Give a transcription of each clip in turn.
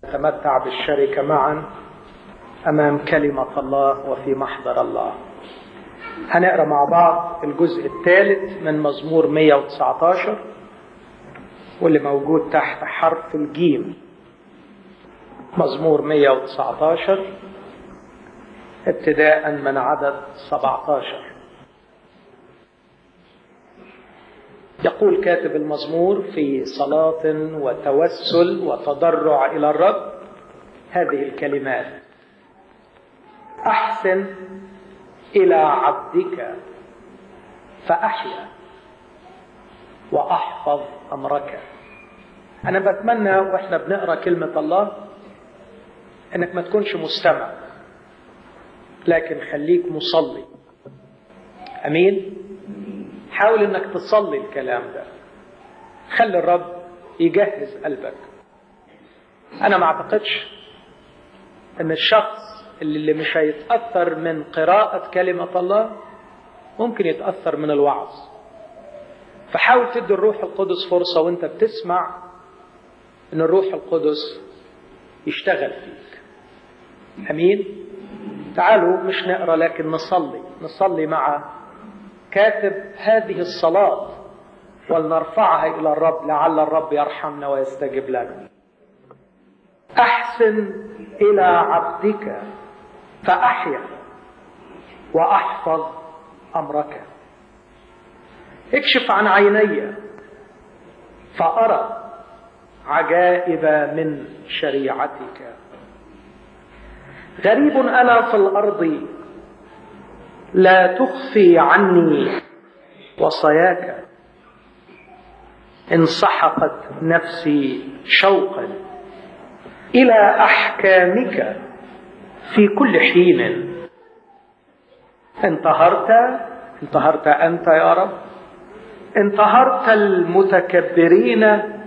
نتمتع بالشركة معا أمام كلمة الله وفي محضر الله هنقرأ مع بعض الجزء الثالث من مزمور 119 واللي موجود تحت حرف الجيم مزمور 119 ابتداء من عدد 17 يقول كاتب المزمور في صلاة وتوسل وتضرع إلى الرب هذه الكلمات أحسن إلى عبدك فأحيا وأحفظ أمرك أنا بتمنى وإحنا بنقرأ كلمة الله إنك ما تكونش مستمع لكن خليك مصلي أمين حاول إنك تصلي الكلام ده خلي الرب يجهز قلبك أنا ما أعتقدش إن الشخص اللي مش هيتأثر من قراءة كلمة الله ممكن يتأثر من الوعظ فحاول تدي الروح القدس فرصة وانت بتسمع ان الروح القدس يشتغل فيك امين تعالوا مش نقرا لكن نصلي نصلي مع كاتب هذه الصلاة ولنرفعها إلى الرب لعل الرب يرحمنا ويستجب لنا أحسن إلى عبدك فأحيا وأحفظ أمرك اكشف عن عيني فأرى عجائب من شريعتك غريب أنا في الأرض لا تخفي عني وصاياك انسحقت نفسي شوقا إلى أحكامك في كل حين انتهرت انتهرت أنت يا رب انتهرت المتكبرين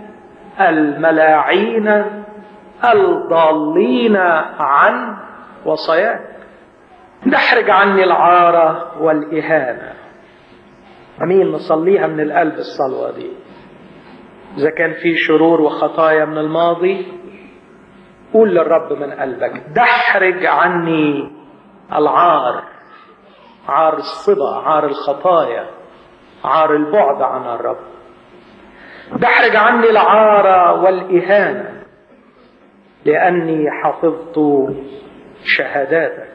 الملاعين الضالين عن وصاياك نحرج عني العارة والإهانة أمين نصليها من القلب الصلوة دي إذا كان في شرور وخطايا من الماضي قول للرب من قلبك دحرج عني العار عار الصبا عار الخطايا عار البعد عن الرب دحرج عني العار والإهانة لأني حفظت شهاداتك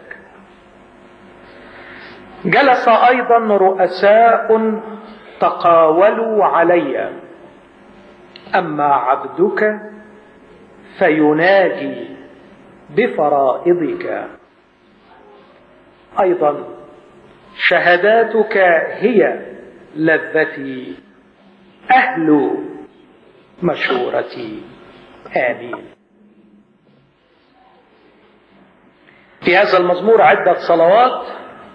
جلس أيضا رؤساء تقاولوا علي أما عبدك فيناجي بفرائضك أيضا شهاداتك هي لذتي أهل مشورتي آمين في هذا المزمور عدة صلوات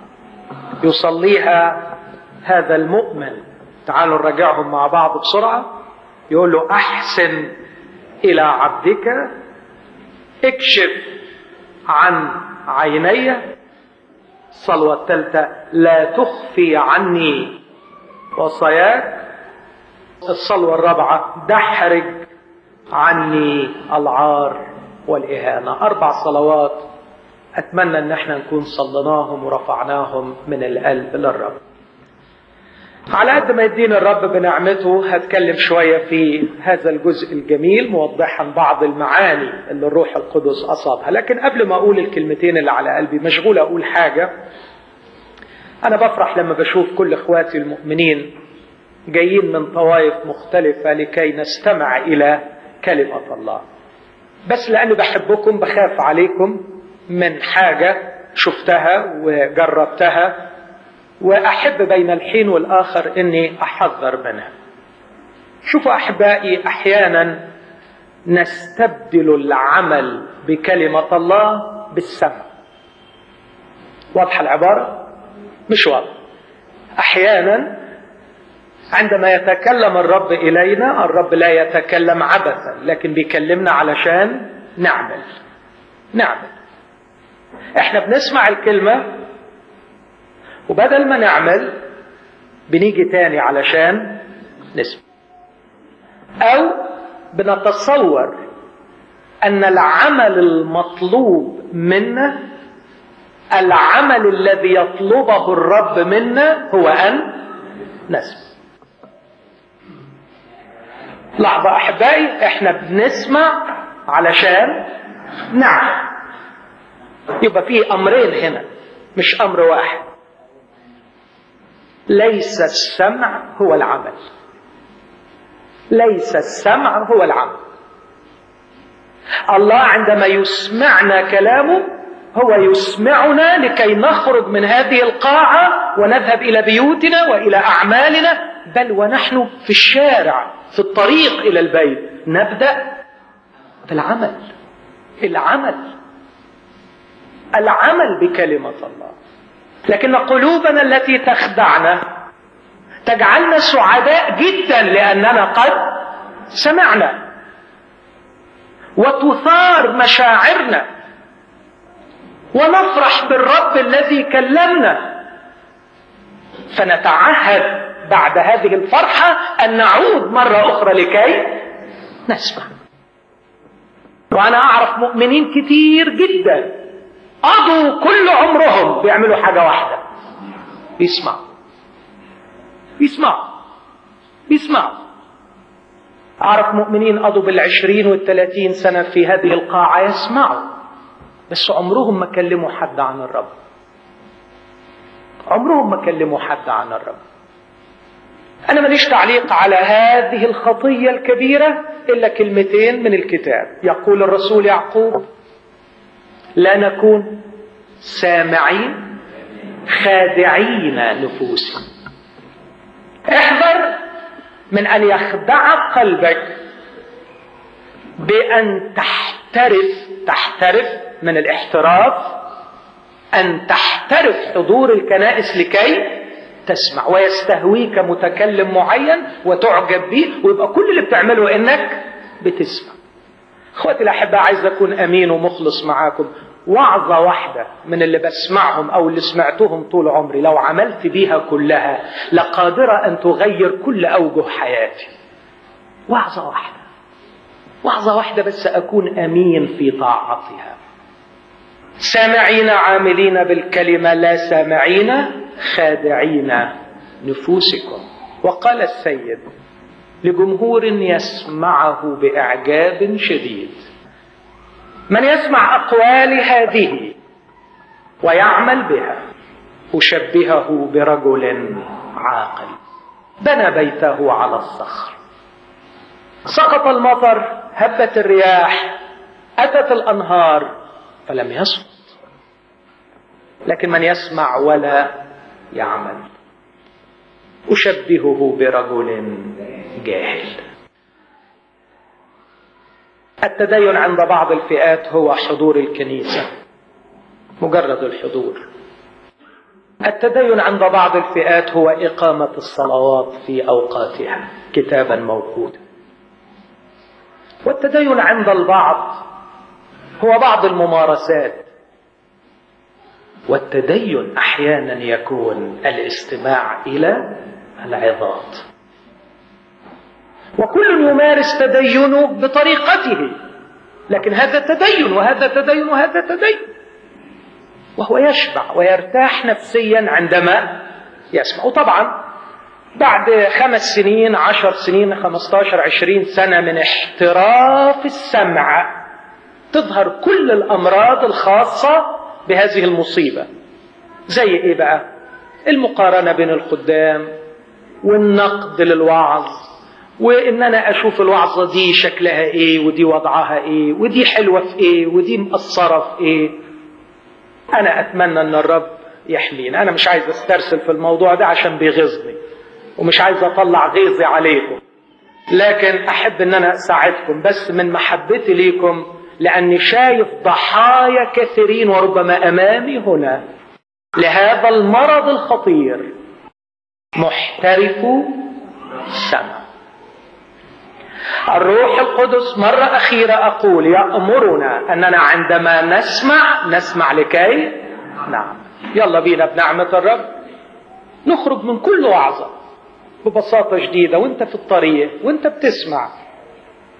يصليها هذا المؤمن تعالوا نراجعهم مع بعض بسرعة يقول له أحسن إلى عبدك اكشف عن عيني الصلوة الثالثة لا تخفي عني وصاياك الصلوة الرابعة دحرج عني العار والإهانة أربع صلوات أتمنى أن احنا نكون صليناهم ورفعناهم من القلب للرب على قد ما يدينا الرب بنعمته هتكلم شوية في هذا الجزء الجميل موضحا بعض المعاني اللي الروح القدس أصابها لكن قبل ما أقول الكلمتين اللي على قلبي مشغول أقول حاجة أنا بفرح لما بشوف كل إخواتي المؤمنين جايين من طوائف مختلفة لكي نستمع إلى كلمة الله بس لأني بحبكم بخاف عليكم من حاجة شفتها وجربتها وأحب بين الحين والآخر أني أحذر منها شوفوا أحبائي أحيانا نستبدل العمل بكلمة الله بالسمع واضحة العبارة؟ مش واضحة أحيانا عندما يتكلم الرب إلينا الرب لا يتكلم عبثا لكن بيكلمنا علشان نعمل نعمل احنا بنسمع الكلمة وبدل ما نعمل بنيجي تاني علشان نسمع او بنتصور أن العمل المطلوب منا العمل الذي يطلبه الرب منا هو أن نسمع لحظة أحبائي إحنا بنسمع علشان نعم يبقى في أمرين هنا مش أمر واحد ليس السمع هو العمل ليس السمع هو العمل الله عندما يسمعنا كلامه هو يسمعنا لكي نخرج من هذه القاعة ونذهب إلى بيوتنا وإلى أعمالنا بل ونحن في الشارع في الطريق إلى البيت نبدأ في العمل العمل العمل بكلمة الله لكن قلوبنا التي تخدعنا تجعلنا سعداء جدا لأننا قد سمعنا وتثار مشاعرنا ونفرح بالرب الذي كلمنا فنتعهد بعد هذه الفرحة أن نعود مرة أخرى لكي نسمع وأنا أعرف مؤمنين كتير جدا قضوا كل عمرهم بيعملوا حاجة واحدة بيسمعوا بيسمعوا بيسمعوا أعرف مؤمنين قضوا بالعشرين والثلاثين سنة في هذه القاعة يسمعوا بس عمرهم ما كلموا حد عن الرب عمرهم ما كلموا حد عن الرب أنا ماليش تعليق على هذه الخطية الكبيرة إلا كلمتين من الكتاب يقول الرسول يعقوب لا نكون سامعين خادعين نفوسنا احذر من ان يخدعك قلبك بان تحترف تحترف من الاحتراف ان تحترف حضور الكنائس لكي تسمع ويستهويك متكلم معين وتعجب به ويبقى كل اللي بتعمله انك بتسمع اخواتي الاحباء عايز اكون امين ومخلص معاكم وعظة واحدة من اللي بسمعهم أو اللي سمعتهم طول عمري لو عملت بيها كلها لقادرة أن تغير كل أوجه حياتي وعظة واحدة وعظة واحدة بس أكون أمين في طاعتها سامعين عاملين بالكلمة لا سامعين خادعين نفوسكم وقال السيد لجمهور يسمعه بإعجاب شديد من يسمع أقوال هذه ويعمل بها أشبهه برجل عاقل بنى بيته على الصخر سقط المطر هبت الرياح أتت الأنهار فلم يسقط لكن من يسمع ولا يعمل أشبهه برجل جاهل التدين عند بعض الفئات هو حضور الكنيسة مجرد الحضور التدين عند بعض الفئات هو إقامة الصلوات في أوقاتها كتابا موجودا والتدين عند البعض هو بعض الممارسات والتدين أحيانا يكون الاستماع إلى العظات وكل يمارس تدينه بطريقته لكن هذا تدين وهذا تدين وهذا تدين وهو يشبع ويرتاح نفسيا عندما يسمع وطبعا بعد خمس سنين عشر سنين خمستاشر عشرين سنة من احتراف السمع تظهر كل الأمراض الخاصة بهذه المصيبة زي ايه بقى المقارنة بين القدام والنقد للوعظ وان انا اشوف الوعظة دي شكلها ايه ودي وضعها ايه ودي حلوة في ايه ودي مقصرة في ايه انا اتمنى ان الرب يحمينا انا مش عايز استرسل في الموضوع ده عشان بيغيظني ومش عايز اطلع غيظي عليكم لكن احب ان انا اساعدكم بس من محبتي ليكم لاني شايف ضحايا كثيرين وربما امامي هنا لهذا المرض الخطير محترف السمع الروح القدس مرة أخيرة أقول يأمرنا أننا عندما نسمع نسمع لكي نعم يلا بينا بنعمة الرب نخرج من كل وعظة ببساطة شديدة وانت في الطريق وانت بتسمع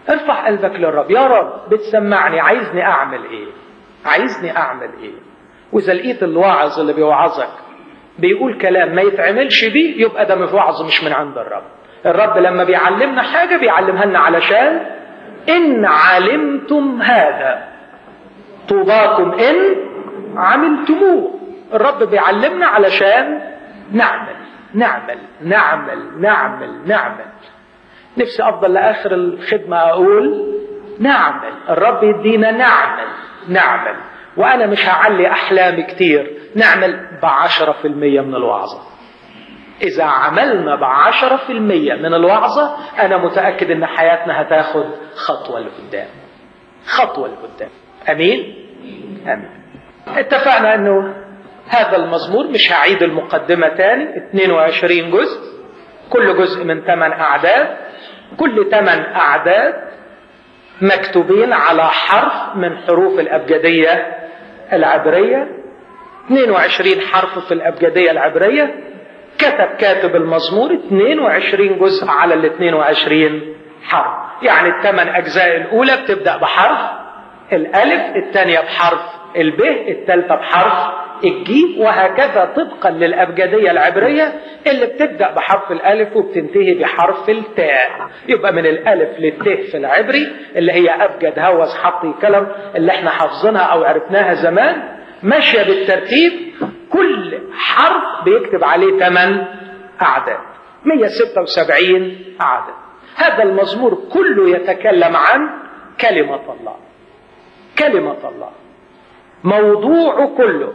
ارفع قلبك للرب يا رب بتسمعني عايزني اعمل ايه عايزني اعمل ايه واذا لقيت الواعظ اللي بيوعظك بيقول كلام ما يتعملش بيه يبقى ده مش وعظ مش من عند الرب الرب لما بيعلمنا حاجه بيعلمها لنا علشان ان علمتم هذا طوباكم ان عملتموه الرب بيعلمنا علشان نعمل نعمل نعمل نعمل نعمل نفسي افضل لاخر الخدمه اقول نعمل الرب يدينا نعمل نعمل وانا مش هعلي احلامي كتير نعمل بعشرة في المية من الوعظة اذا عملنا بعشرة في المية من الوعظة انا متأكد ان حياتنا هتاخد خطوة لقدام خطوة لقدام امين امين اتفقنا انه هذا المزمور مش هعيد المقدمة تاني 22 جزء كل جزء من 8 اعداد كل 8 اعداد مكتوبين على حرف من حروف الابجدية العبرية 22 حرف في الابجدية العبرية كتب كاتب المزمور 22 جزء على ال 22 حرف يعني الثمان اجزاء الاولى بتبدا بحرف الالف الثانيه بحرف الب الثالثه بحرف الجيم وهكذا طبقا للابجديه العبريه اللي بتبدا بحرف الالف وبتنتهي بحرف التاء يبقى من الالف للتاء في العبري اللي هي ابجد هوس حطي كلام اللي احنا حافظينها او عرفناها زمان ماشيه بالترتيب كل حرف بيكتب عليه ثمان اعداد 176 عدد هذا المزمور كله يتكلم عن كلمه الله كلمه الله موضوعه كله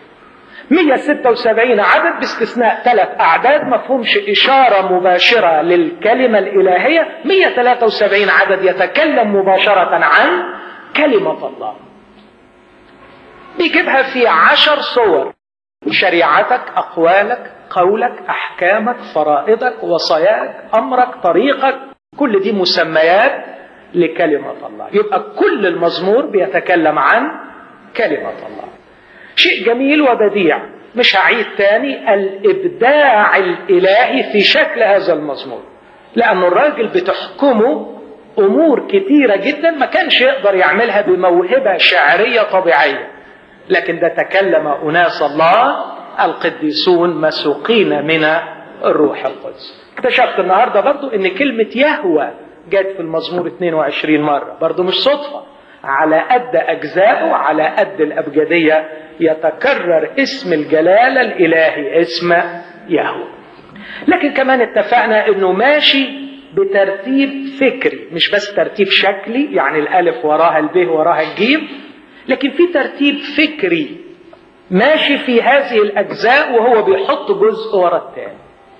176 عدد باستثناء ثلاث أعداد ما فهمش إشارة مباشرة للكلمة الإلهية 173 عدد يتكلم مباشرة عن كلمة الله بيجيبها في عشر صور شريعتك أقوالك قولك أحكامك فرائضك وصاياك أمرك طريقك كل دي مسميات لكلمة الله يبقى كل المزمور بيتكلم عن كلمة الله شيء جميل وبديع مش هعيد تاني الإبداع الإلهي في شكل هذا المزمور لأن الراجل بتحكمه أمور كتيرة جدا ما كانش يقدر يعملها بموهبة شعرية طبيعية لكن ده تكلم أناس الله القديسون مسوقين من الروح القدس اكتشفت النهاردة برضو ان كلمة يهوى جت في المزمور 22 مرة برضو مش صدفة على قد أجزائه على قد الأبجدية يتكرر اسم الجلالة الإلهي اسم يهوى لكن كمان اتفقنا انه ماشي بترتيب فكري مش بس ترتيب شكلي يعني الالف وراها الب وراها الجيم لكن في ترتيب فكري ماشي في هذه الاجزاء وهو بيحط جزء ورا الثاني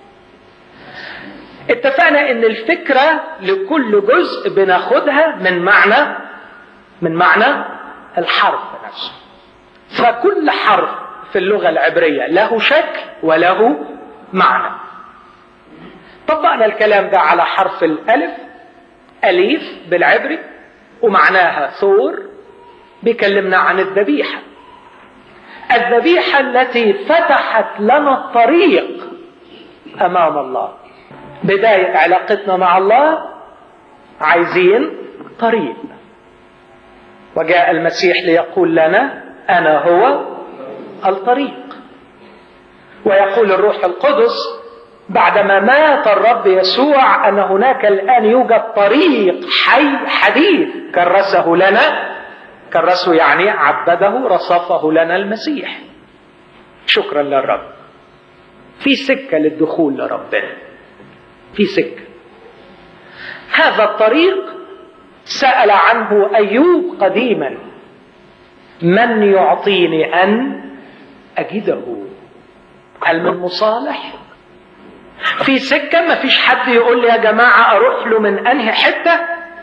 اتفقنا ان الفكرة لكل جزء بناخدها من معنى من معنى الحرف نفسه فكل حرف في اللغة العبرية له شكل وله معنى طبقنا الكلام ده على حرف الألف أليف بالعبري ومعناها ثور بيكلمنا عن الذبيحة الذبيحة التي فتحت لنا الطريق أمام الله بداية علاقتنا مع الله عايزين طريق وجاء المسيح ليقول لنا أنا هو الطريق ويقول الروح القدس بعدما مات الرب يسوع أن هناك الآن يوجد طريق حي حديث كرسه لنا كرسه يعني عبده رصفه لنا المسيح شكرا للرب في سكة للدخول لربنا في سكة هذا الطريق سأل عنه أيوب قديما من يعطيني أن أجده هل من مصالح في سكة ما فيش حد يقول لي يا جماعة أروح له من أنهي حتة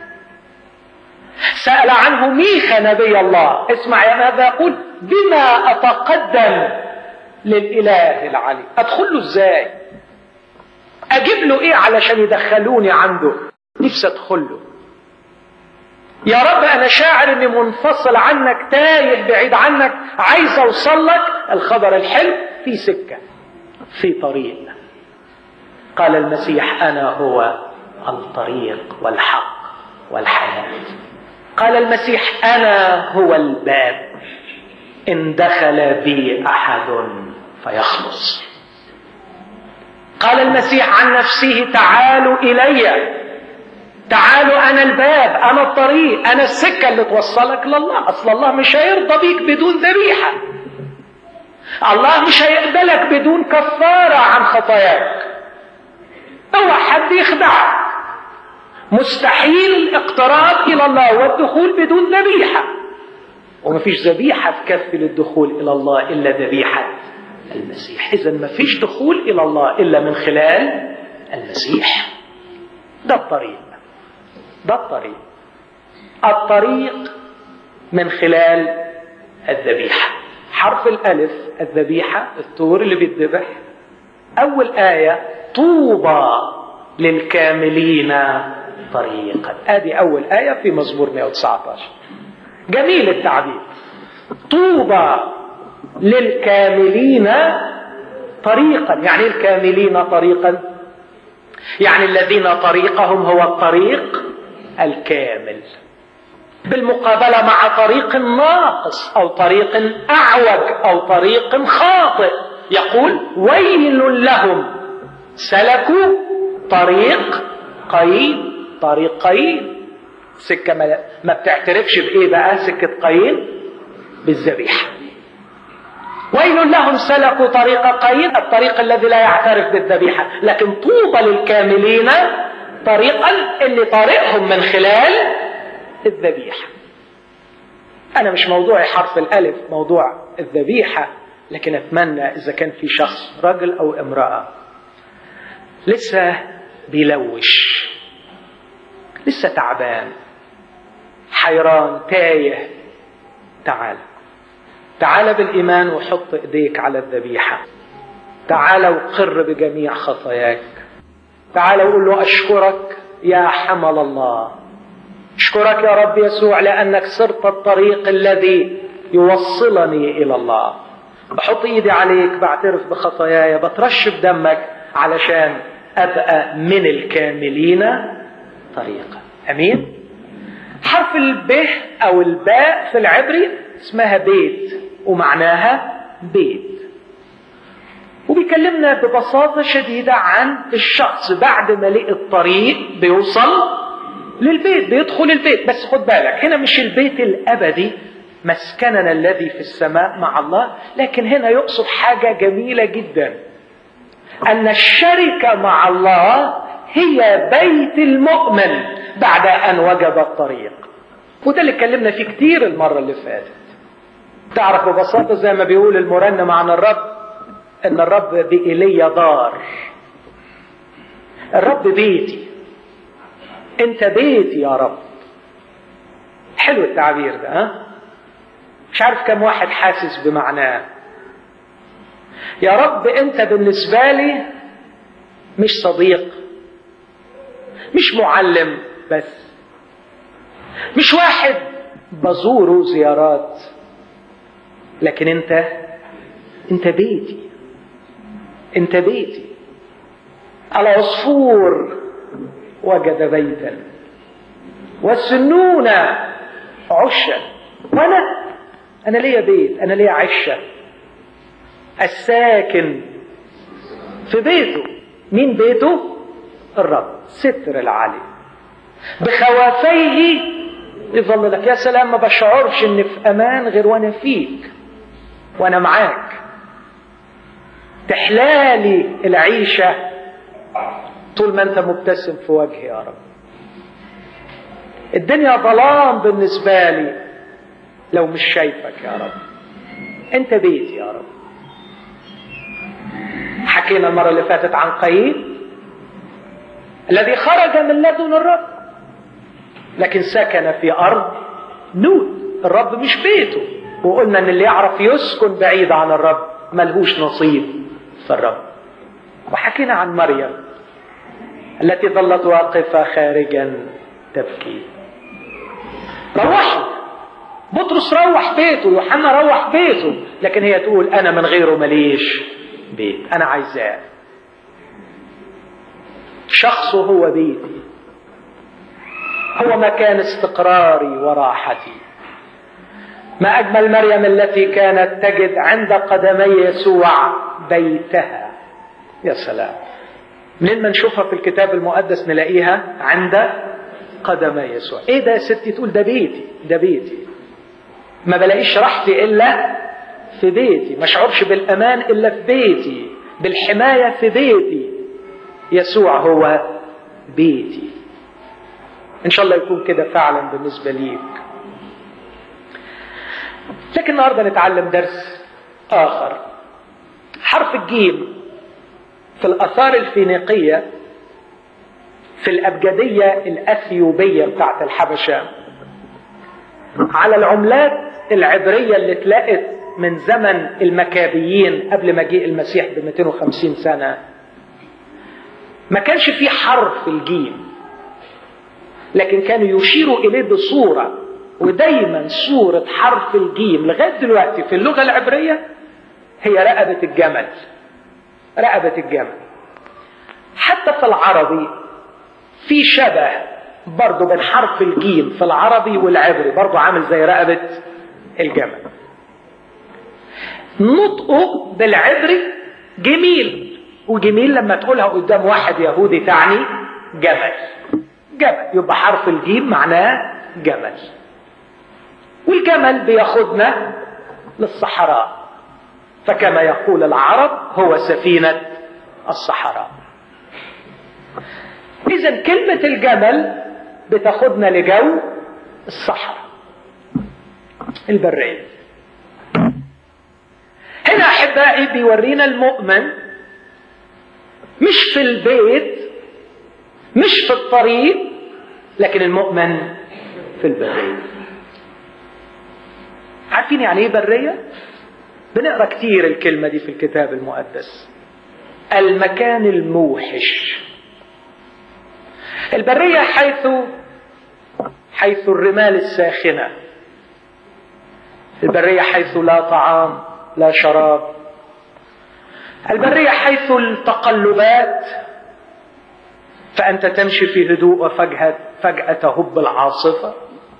سأل عنه ميخا نبي الله اسمع يا ماذا يقول بما أتقدم للإله العلي أدخل له إزاي أجيب له إيه علشان يدخلوني عنده نفسي أدخل له يا رب أنا شاعر إني منفصل عنك تايه بعيد عنك عايز أوصل لك الخبر الحلو في سكة في طريق قال المسيح أنا هو الطريق والحق والحياة قال المسيح أنا هو الباب إن دخل بي أحد فيخلص قال المسيح عن نفسه تعالوا إلي تعالوا أنا الباب أنا الطريق أنا السكة اللي توصلك لله أصل الله مش هيرضى بيك بدون ذبيحة الله مش هيقبلك بدون كفارة عن خطاياك اوعى حد يخدعك مستحيل الاقتراب الى الله والدخول بدون ذبيحه ومفيش ذبيحه تكفي للدخول الى الله الا ذبيحه المسيح اذا مفيش دخول الى الله الا من خلال المسيح ده الطريق ده الطريق الطريق من خلال الذبيحه حرف الالف الذبيحه الطور اللي بيتذبح اول ايه طوبى للكاملين طريقا ادي اول ايه في مزمور 119 جميل التعبير طوبى للكاملين طريقا يعني الكاملين طريقا يعني الذين طريقهم هو الطريق الكامل بالمقابلة مع طريق ناقص أو طريق أعوج أو طريق خاطئ يقول ويل لهم سلكوا طريق قايين طريق قايين سكة ما, ما بتعترفش بإيه بقى سكة قايين بالذبيحة ويل لهم سلكوا طريق قايين الطريق الذي لا يعترف بالذبيحة لكن طوبى للكاملين طريقا اللي طريقهم من خلال الذبيحة أنا مش موضوعي حرف الألف موضوع الذبيحة لكن أتمنى إذا كان في شخص رجل أو امرأة لسه بيلوش لسه تعبان حيران تايه تعال تعال بالإيمان وحط إيديك على الذبيحة تعال وقر بجميع خطاياك تعال وقول له أشكرك يا حمل الله أشكرك يا رب يسوع لأنك صرت الطريق الذي يوصلني إلى الله بحط إيدي عليك بعترف بخطاياي بترش بدمك علشان أبقى من الكاملين طريقا أمين حرف الب أو الباء في العبري اسمها بيت ومعناها بيت وبيكلمنا ببساطة شديدة عن الشخص بعد ما لقي الطريق بيوصل للبيت بيدخل البيت بس خد بالك هنا مش البيت الأبدي مسكننا الذي في السماء مع الله لكن هنا يقصد حاجة جميلة جدا أن الشركة مع الله هي بيت المؤمن بعد أن وجد الطريق وده اللي اتكلمنا فيه كتير المرة اللي فاتت تعرف ببساطة زي ما بيقول المرنم عن الرب ان الرب بإيليا دار الرب بيتي انت بيتي يا رب حلو التعبير ده ها مش عارف كم واحد حاسس بمعناه يا رب انت بالنسبة لي مش صديق مش معلم بس مش واحد بزوره زيارات لكن انت انت بيتي انت بيتي العصفور وجد بيتا والسنون عشا وانا انا ليا بيت انا ليا عشه الساكن في بيته مين بيته الرب ستر العلي بخوافيه يظل لك يا سلام ما بشعرش اني في امان غير وانا فيك وانا معاك تحلالي العيشة طول ما انت مبتسم في وجهي يا رب الدنيا ظلام بالنسبة لي لو مش شايفك يا رب انت بيتي يا رب حكينا المرة اللي فاتت عن قايين الذي خرج من لدن الرب لكن سكن في أرض نود الرب مش بيته وقلنا ان اللي يعرف يسكن بعيد عن الرب ملهوش نصيب في الرب وحكينا عن مريم التي ظلت واقفة خارجا تبكي روحوا بطرس روح بيته يوحنا روح بيته لكن هي تقول انا من غيره ماليش بيت انا عايزاه شخصه هو بيتي هو مكان استقراري وراحتي ما أجمل مريم التي كانت تجد عند قدمي يسوع بيتها يا سلام منين ما نشوفها في الكتاب المقدس نلاقيها عند قدمي يسوع ايه ده يا ستي تقول ده بيتي ده بيتي ما بلاقيش راحتي الا في بيتي ما اشعرش بالامان الا في بيتي بالحمايه في بيتي يسوع هو بيتي ان شاء الله يكون كده فعلا بالنسبه ليك لكن النهارده نتعلم درس اخر حرف الجيم في الاثار الفينيقيه في الابجديه الاثيوبيه بتاعت الحبشه على العملات العبريه اللي اتلقت من زمن المكابيين قبل مجيء المسيح ب 250 سنه ما كانش في حرف الجيم لكن كانوا يشيروا اليه بصوره ودايما صوره حرف الجيم لغايه دلوقتي في اللغه العبريه هي رقبه الجمل رقبه الجمل حتى في العربي في شبه برضه بين حرف الجيم في العربي والعبري برضه عامل زي رقبه الجمل نطقه بالعبري جميل وجميل لما تقولها قدام واحد يهودي تعني جمل جمل يبقى حرف الجيم معناه جمل والجمل بياخدنا للصحراء فكما يقول العرب هو سفينة الصحراء إذا كلمة الجمل بتاخدنا لجو الصحراء البرية هنا أحبائي بيورينا المؤمن مش في البيت مش في الطريق لكن المؤمن في البرية عارفين يعني ايه برية؟ بنقرا كتير الكلمة دي في الكتاب المقدس المكان الموحش البرية حيث حيث الرمال الساخنة البرية حيث لا طعام لا شراب البرية حيث التقلبات فأنت تمشي في هدوء وفجأة فجأة تهب العاصفة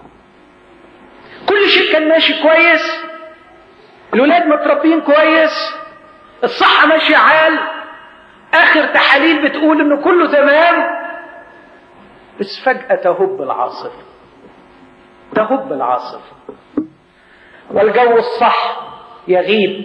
كل شيء كان ماشي كويس الولاد متربيين كويس الصحة ماشية عال آخر تحاليل بتقول إنه كله تمام بس فجأة تهب العاصفة تهب العاصفة والجو الصح يغيب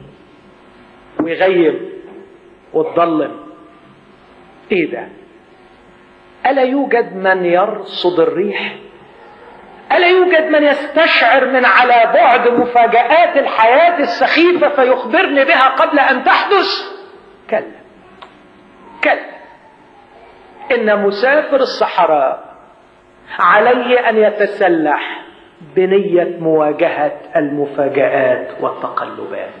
ويغيب وتضلم ايه ده الا يوجد من يرصد الريح الا يوجد من يستشعر من على بعد مفاجات الحياه السخيفه فيخبرني بها قبل ان تحدث كلا كلا ان مسافر الصحراء عليه ان يتسلح بنيه مواجهه المفاجات والتقلبات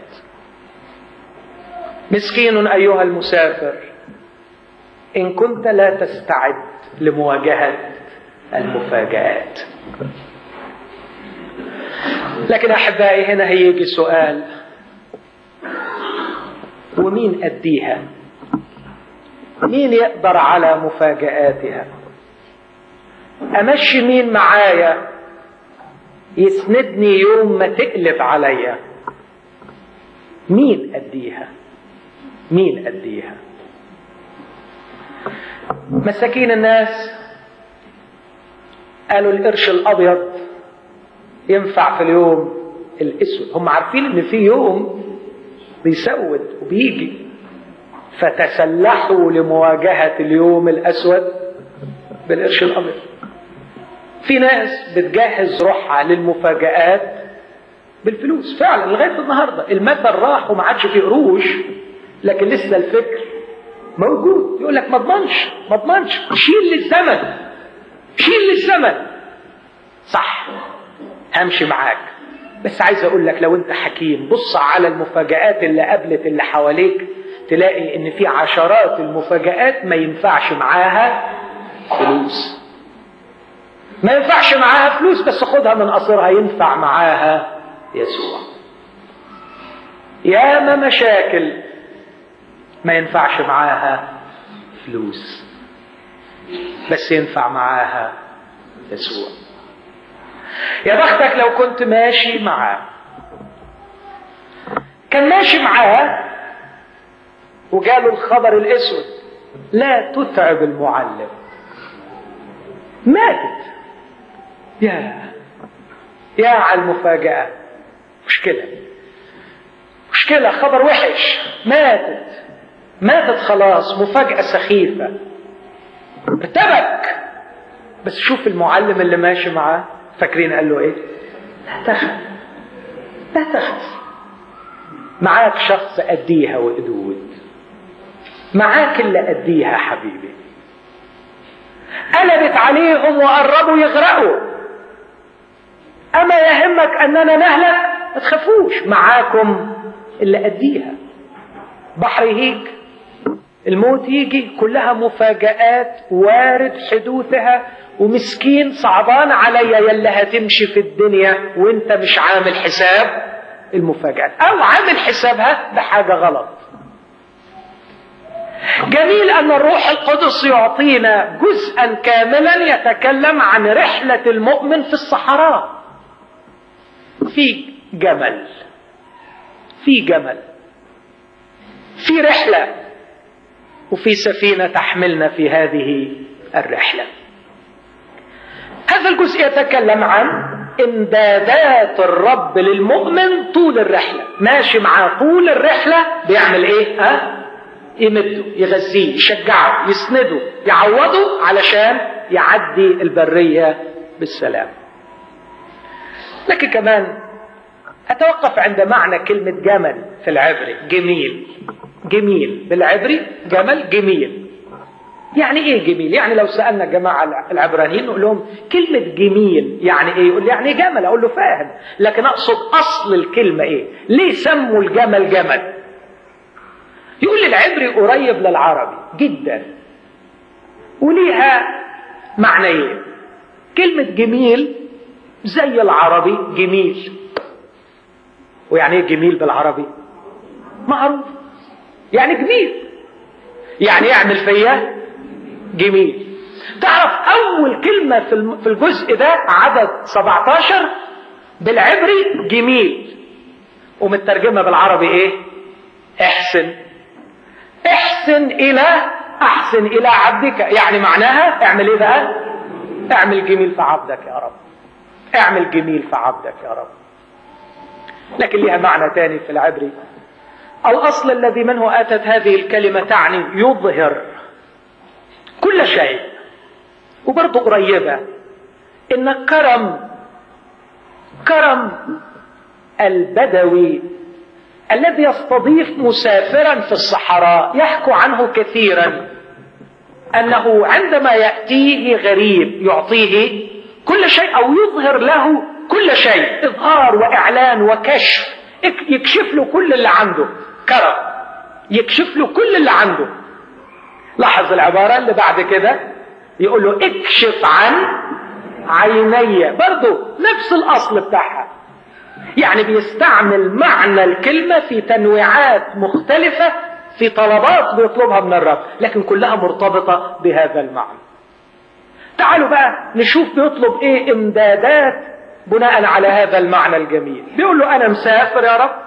مسكين ايها المسافر ان كنت لا تستعد لمواجهه المفاجات لكن احبائي هنا هيجي سؤال ومين اديها مين يقدر على مفاجاتها امشي مين معايا يسندني يوم ما تقلب عليا مين اديها مين اديها مساكين الناس قالوا القرش الابيض ينفع في اليوم الاسود هم عارفين ان في يوم بيسود وبيجي فتسلحوا لمواجهة اليوم الأسود بالقرش الأبيض في ناس بتجهز روحها للمفاجآت بالفلوس فعلا لغاية النهاردة المثل راح وما عادش فيه قروش لكن لسه الفكر موجود يقول لك ما اضمنش ما اضمنش شيل للزمن شيل للزمن صح همشي معاك بس عايز اقول لك لو انت حكيم بص على المفاجآت اللي قابلت اللي حواليك تلاقي ان في عشرات المفاجآت ما ينفعش معاها فلوس ما ينفعش معاها فلوس بس خدها من قصرها ينفع معاها يسوع ياما مشاكل ما ينفعش معاها فلوس بس ينفع معاها يسوع يا بختك لو كنت ماشي معاه كان ماشي معاه وجاله الخبر الاسود لا تتعب المعلم ماتت يا يا على المفاجأة مشكلة مشكلة خبر وحش ماتت ماتت خلاص مفاجأة سخيفة ارتبك بس شوف المعلم اللي ماشي معاه فاكرين قال له ايه لا تخف لا تخف معاك شخص أديها وقدود معاك اللي أديها حبيبي قلبت عليهم وقربوا يغرقوا أما يهمك أننا نهلك ما تخافوش معاكم اللي أديها بحر يهيج الموت يجي كلها مفاجآت وارد حدوثها ومسكين صعبان عليا يلي هتمشي في الدنيا وانت مش عامل حساب المفاجآت او عامل حسابها بحاجة غلط جميل ان الروح القدس يعطينا جزءا كاملا يتكلم عن رحلة المؤمن في الصحراء في جمل في جمل في رحلة وفي سفينة تحملنا في هذه الرحلة هذا الجزء يتكلم عن امدادات الرب للمؤمن طول الرحلة ماشي معاه طول الرحلة بيعمل ايه ها يمده يغذيه يشجعه يسنده يعوضه علشان يعدي البرية بالسلام لكن كمان أتوقف عند معنى كلمة جمل في العبري جميل جميل بالعبري جمل جميل يعني ايه جميل يعني لو سالنا الجماعه العبرانيين نقول لهم كلمه جميل يعني ايه يقول لي يعني جمل اقول له فاهم لكن اقصد اصل الكلمه ايه ليه سموا الجمل جمل يقول لي العبري قريب للعربي جدا وليها معنيين كلمه جميل زي العربي جميل ويعني ايه جميل بالعربي معروف يعني جميل يعني يعمل فيا جميل تعرف اول كلمة في الجزء ده عدد 17 بالعبري جميل ومترجمة بالعربي ايه احسن احسن الى احسن الى عبدك يعني معناها اعمل ايه بقى اعمل جميل في عبدك يا رب اعمل جميل في عبدك يا رب لكن لها معنى تاني في العبري الأصل الذي منه أتت هذه الكلمة تعني يظهر كل شيء وبرضه قريبة إن كرم كرم البدوي الذي يستضيف مسافرا في الصحراء يحكو عنه كثيرا أنه عندما يأتيه غريب يعطيه كل شيء أو يظهر له كل شيء إظهار وإعلان وكشف يكشف له كل اللي عنده كرم يكشف له كل اللي عنده لاحظ العبارة اللي بعد كده يقول له اكشف عن عيني برضو نفس الأصل بتاعها يعني بيستعمل معنى الكلمة في تنويعات مختلفة في طلبات بيطلبها من الرب لكن كلها مرتبطة بهذا المعنى تعالوا بقى نشوف بيطلب ايه امدادات بناء على هذا المعنى الجميل بيقول له انا مسافر يا رب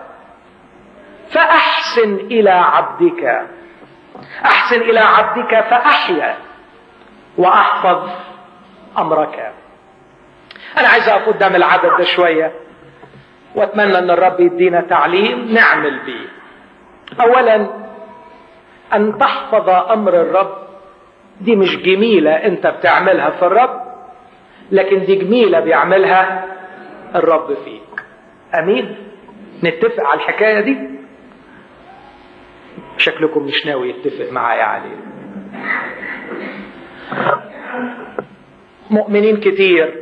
فاحسن الى عبدك احسن الى عبدك فاحيا واحفظ امرك انا عايز اقف قدام العدد ده شويه واتمنى ان الرب يدينا تعليم نعمل بيه اولا ان تحفظ امر الرب دي مش جميله انت بتعملها في الرب لكن دي جميله بيعملها الرب فيك امين نتفق على الحكايه دي شكلكم مش ناوي يتفق معايا عليه مؤمنين كتير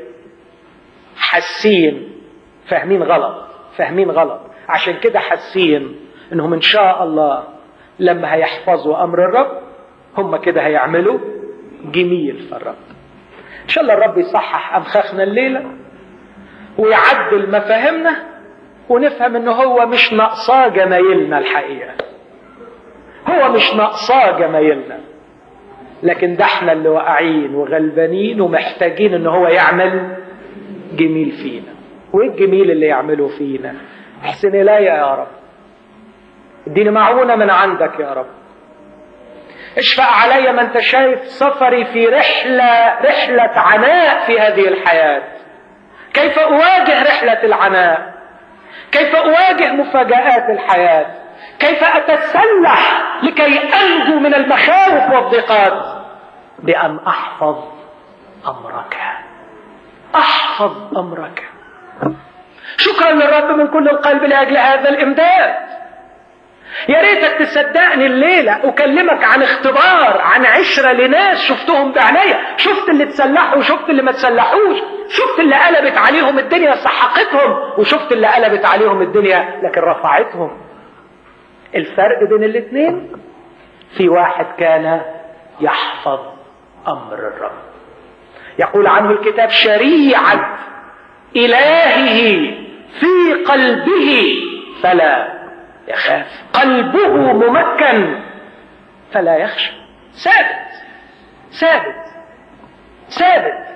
حاسين فاهمين غلط فاهمين غلط عشان كده حاسين انهم ان شاء الله لما هيحفظوا امر الرب هم كده هيعملوا جميل في الرب ان شاء الله الرب يصحح امخاخنا الليله ويعدل مفاهيمنا ونفهم ان هو مش ناقصاه جمايلنا الحقيقه هو مش ناقصاه جمايلنا لكن ده احنا اللي واقعين وغلبانين ومحتاجين ان هو يعمل جميل فينا وايه الجميل اللي يعمله فينا احسن الي يا رب اديني معونة من عندك يا رب اشفق علي ما انت شايف سفري في رحلة رحلة عناء في هذه الحياة كيف اواجه رحلة العناء كيف اواجه مفاجآت الحياة كيف اتسلح لكي انجو من المخاوف والضيقات بان احفظ امرك احفظ امرك شكرا للرب من كل القلب لاجل هذا الامداد يا ريتك تصدقني الليلة أكلمك عن اختبار عن عشرة لناس شفتهم بعناية شفت اللي تسلحوا وشفت اللي ما تسلحوش شفت اللي قلبت عليهم الدنيا سحقتهم وشفت اللي قلبت عليهم الدنيا لكن رفعتهم الفرق بين الاثنين في واحد كان يحفظ أمر الرب يقول عنه الكتاب شريعة إلهه في قلبه فلا يخاف قلبه ممكن فلا يخشى ثابت ثابت ثابت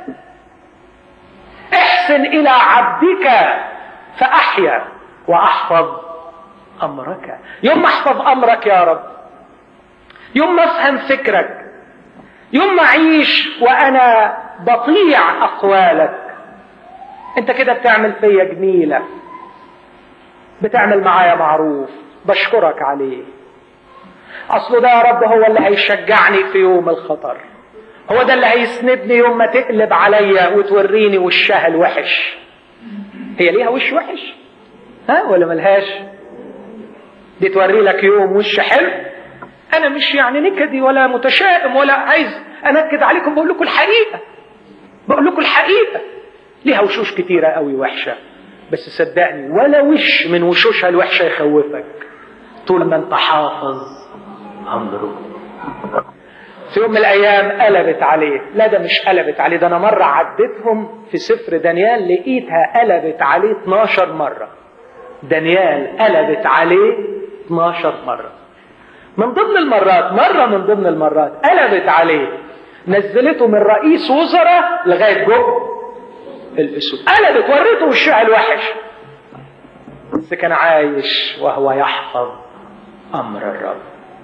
احسن الى عبدك فاحيا واحفظ امرك يوم احفظ امرك يا رب يوم ما افهم فكرك يوم ما اعيش وانا بطيع اقوالك انت كده بتعمل فيا جميله بتعمل معايا معروف بشكرك عليه اصله ده يا رب هو اللي هيشجعني في يوم الخطر هو ده اللي هيسندني يوم ما تقلب عليا وتوريني وشها الوحش هي ليها وش وحش ها ولا ملهاش دي توري لك يوم وش حلو انا مش يعني نكدي ولا متشائم ولا عايز انكد عليكم بقول لكم الحقيقه بقول لكم الحقيقه ليها وشوش كتيره قوي وحشه بس صدقني ولا وش من وشوشها الوحشه يخوفك طول ما انت حافظ امره في يوم من الايام قلبت عليه لا ده مش قلبت عليه ده انا مره عديتهم في سفر دانيال لقيتها قلبت عليه 12 مره دانيال قلبت عليه 12 مره من ضمن المرات مره من ضمن المرات قلبت عليه نزلته من رئيس وزراء لغايه جوه الاسود قلبت وريته وشها الوحش بس كان عايش وهو يحفظ امر الرب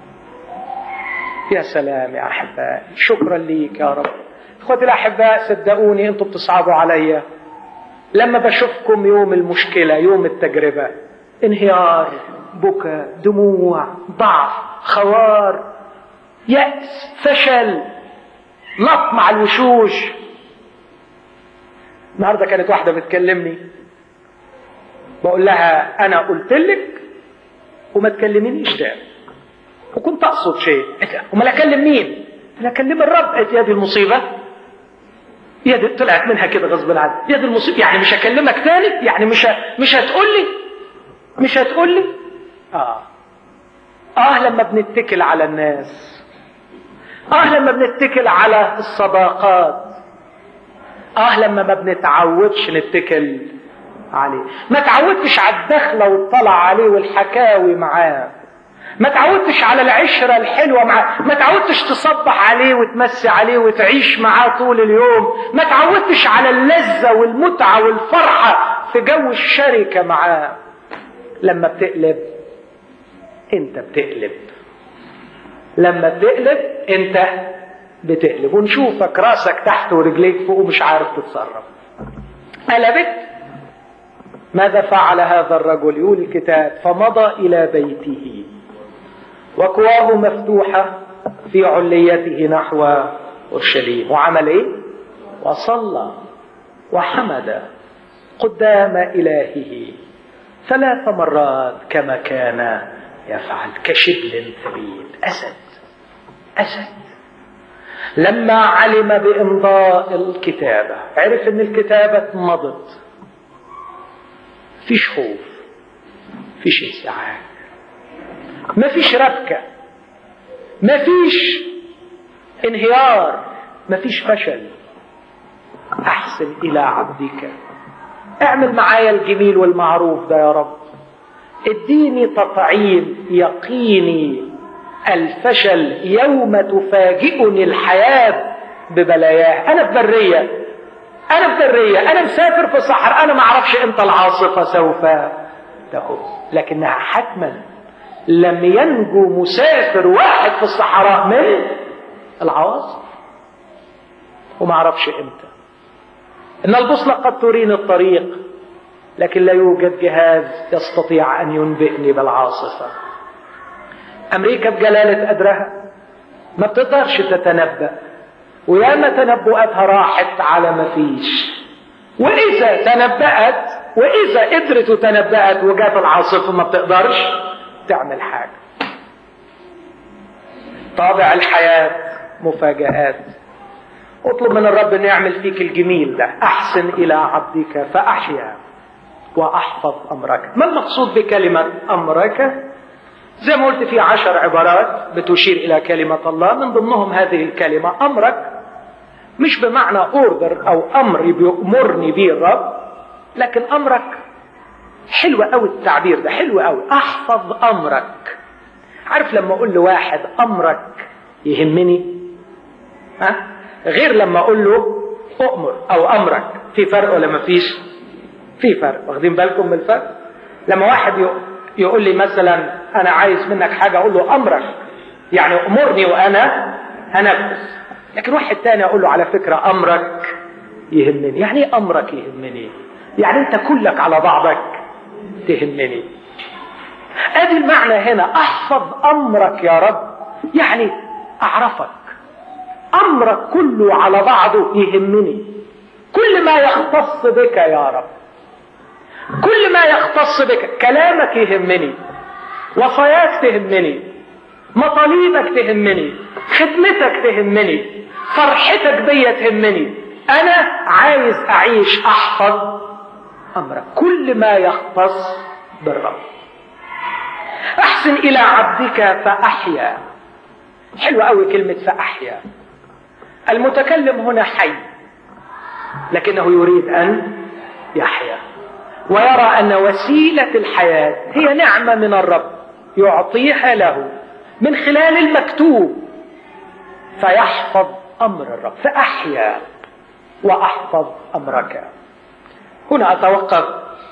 يا سلام يا احبائي شكرا ليك يا رب اخوتي الاحباء صدقوني انتم بتصعبوا عليا لما بشوفكم يوم المشكله يوم التجربه انهيار بكى دموع ضعف خوار يأس فشل لط مع الوشوش النهارده كانت واحده بتكلمني بقول لها انا قلت لك وما تكلمينيش تاني وكنت اقصد شيء امال اكلم مين؟ انا اكلم الرب قالت يا دي المصيبه يا دي طلعت منها كده غصب عني يا دي المصيبه يعني مش هكلمك تاني يعني مش ه... مش هتقول لي مش هتقول لي اه اه لما بنتكل على الناس اه لما بنتكل على الصداقات اه لما ما بنتعودش نتكل عليه ما تعودتش على الدخلة والطلع عليه والحكاوي معاه ما تعودتش على العشرة الحلوة معاه ما تعودتش تصبح عليه وتمسي عليه وتعيش معاه طول اليوم ما تعودتش على اللذة والمتعة والفرحة في جو الشركة معاه لما بتقلب انت بتقلب لما بتقلب انت بتقلب ونشوفك راسك تحت ورجليك فوق ومش عارف تتصرف قلبت ماذا فعل هذا الرجل يقول الكتاب فمضى إلى بيته وكواه مفتوحة في عليته نحو أورشليم وعمل إيه؟ وصلى وحمد قدام إلهه ثلاث مرات كما كان يفعل كشبل ثبيت أسد أسد لما علم بإمضاء الكتابة عرف أن الكتابة مضت فيش خوف فيش انزعاج ما فيش ربكة ما فيش انهيار ما فيش فشل أحسن إلى عبدك اعمل معايا الجميل والمعروف ده يا رب اديني تطعيم يقيني الفشل يوم تفاجئني الحياة ببلاياه أنا في برية أنا في برية أنا مسافر في صحراء أنا ما أعرفش إمتى العاصفة سوف تكون لكنها حتما لم ينجو مسافر واحد في الصحراء من العواصف وما أعرفش إمتى إن البوصلة قد تريني الطريق لكن لا يوجد جهاز يستطيع أن ينبئني بالعاصفة أمريكا بجلالة قدرها ما بتقدرش تتنبأ وياما تنبؤاتها راحت على ما فيش وإذا تنبأت وإذا قدرت وتنبأت وجات العاصفة ما بتقدرش تعمل حاجة طابع الحياة مفاجآت اطلب من الرب ان يعمل فيك الجميل ده احسن الى عبدك فاحيا واحفظ امرك ما المقصود بكلمة امرك زي ما قلت في عشر عبارات بتشير الى كلمة الله من ضمنهم هذه الكلمة امرك مش بمعنى اوردر او امر بيأمرني به الرب لكن امرك حلو قوي التعبير ده حلو قوي احفظ امرك عارف لما اقول لواحد امرك يهمني ها غير لما اقول له اؤمر او امرك في فرق ولا ما فيش في فرق واخدين بالكم من الفرق لما واحد يقول لي مثلا انا عايز منك حاجه اقول له امرك يعني امرني وانا هنفذ لكن واحد تاني اقول له على فكره امرك يهمني يعني ايه امرك يهمني يعني انت كلك على بعضك تهمني ادي المعنى هنا احفظ امرك يا رب يعني اعرفك امرك كله على بعضه يهمني كل ما يختص بك يا رب كل ما يختص بك كلامك يهمني وصاياك تهمني مطالبك تهمني خدمتك تهمني فرحتك بيا تهمني انا عايز اعيش احفظ امرك كل ما يختص بالرب احسن الى عبدك فاحيا حلوة قوي كلمة فاحيا المتكلم هنا حي لكنه يريد ان يحيا ويرى ان وسيله الحياه هي نعمه من الرب يعطيها له من خلال المكتوب فيحفظ امر الرب فاحيا واحفظ امرك هنا اتوقف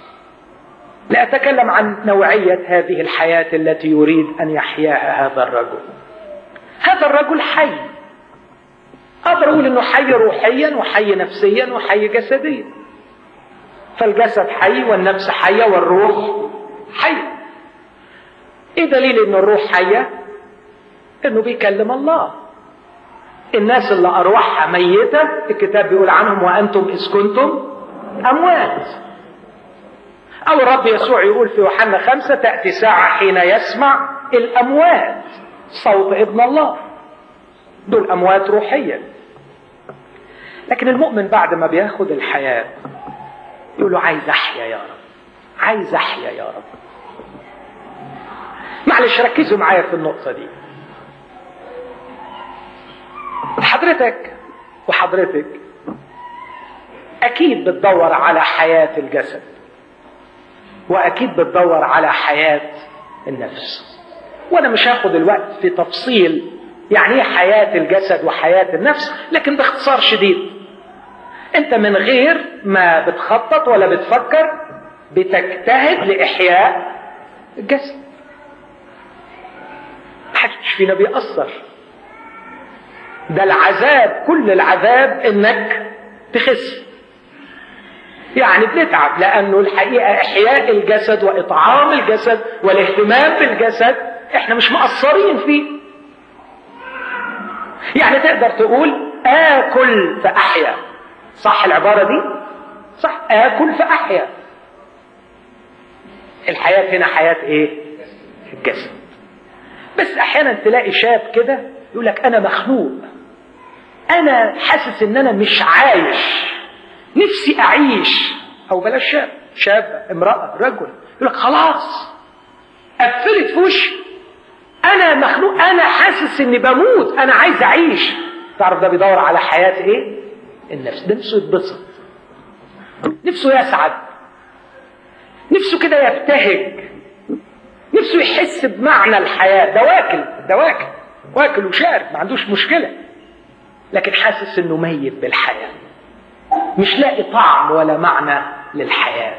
لاتكلم عن نوعيه هذه الحياه التي يريد ان يحياها هذا الرجل هذا الرجل حي اقدر اقول انه حي روحيا وحي نفسيا وحي جسديا فالجسد حي والنفس حيه والروح حيه ايه دليل ان الروح حيه انه بيكلم الله الناس اللي ارواحها ميته الكتاب بيقول عنهم وانتم اذ كنتم اموات او الرب يسوع يقول في يوحنا خمسة تأتي ساعة حين يسمع الأموات صوت ابن الله دول أموات روحيا لكن المؤمن بعد ما بياخد الحياة يقول له عايز أحيا يا رب عايز أحيا يا رب معلش ركزوا معايا في النقطة دي حضرتك وحضرتك أكيد بتدور على حياة الجسد وأكيد بتدور على حياة النفس وأنا مش هاخد الوقت في تفصيل يعني ايه حياة الجسد وحياة النفس لكن باختصار شديد انت من غير ما بتخطط ولا بتفكر بتجتهد لإحياء الجسد محدش فينا بيأثر ده العذاب كل العذاب انك تخس يعني بنتعب لانه الحقيقه احياء الجسد واطعام الجسد والاهتمام بالجسد احنا مش مقصرين فيه يعني تقدر تقول اكل فاحيا صح العباره دي صح اكل فاحيا الحياه هنا حياه ايه الجسد بس احيانا تلاقي شاب كده يقول لك انا مخنوق انا حاسس ان انا مش عايش نفسي اعيش او بلاش شاب شاب امراه رجل يقول لك خلاص قفلت في وشي انا مخنوق انا حاسس اني بموت انا عايز اعيش تعرف ده بيدور على حياه ايه النفس ده نفسه يتبسط نفسه يسعد نفسه كده يبتهج نفسه يحس بمعنى الحياة ده واكل ده واكل واكل وشارب ما عندوش مشكلة لكن حاسس انه ميت بالحياة مش لاقي طعم ولا معنى للحياة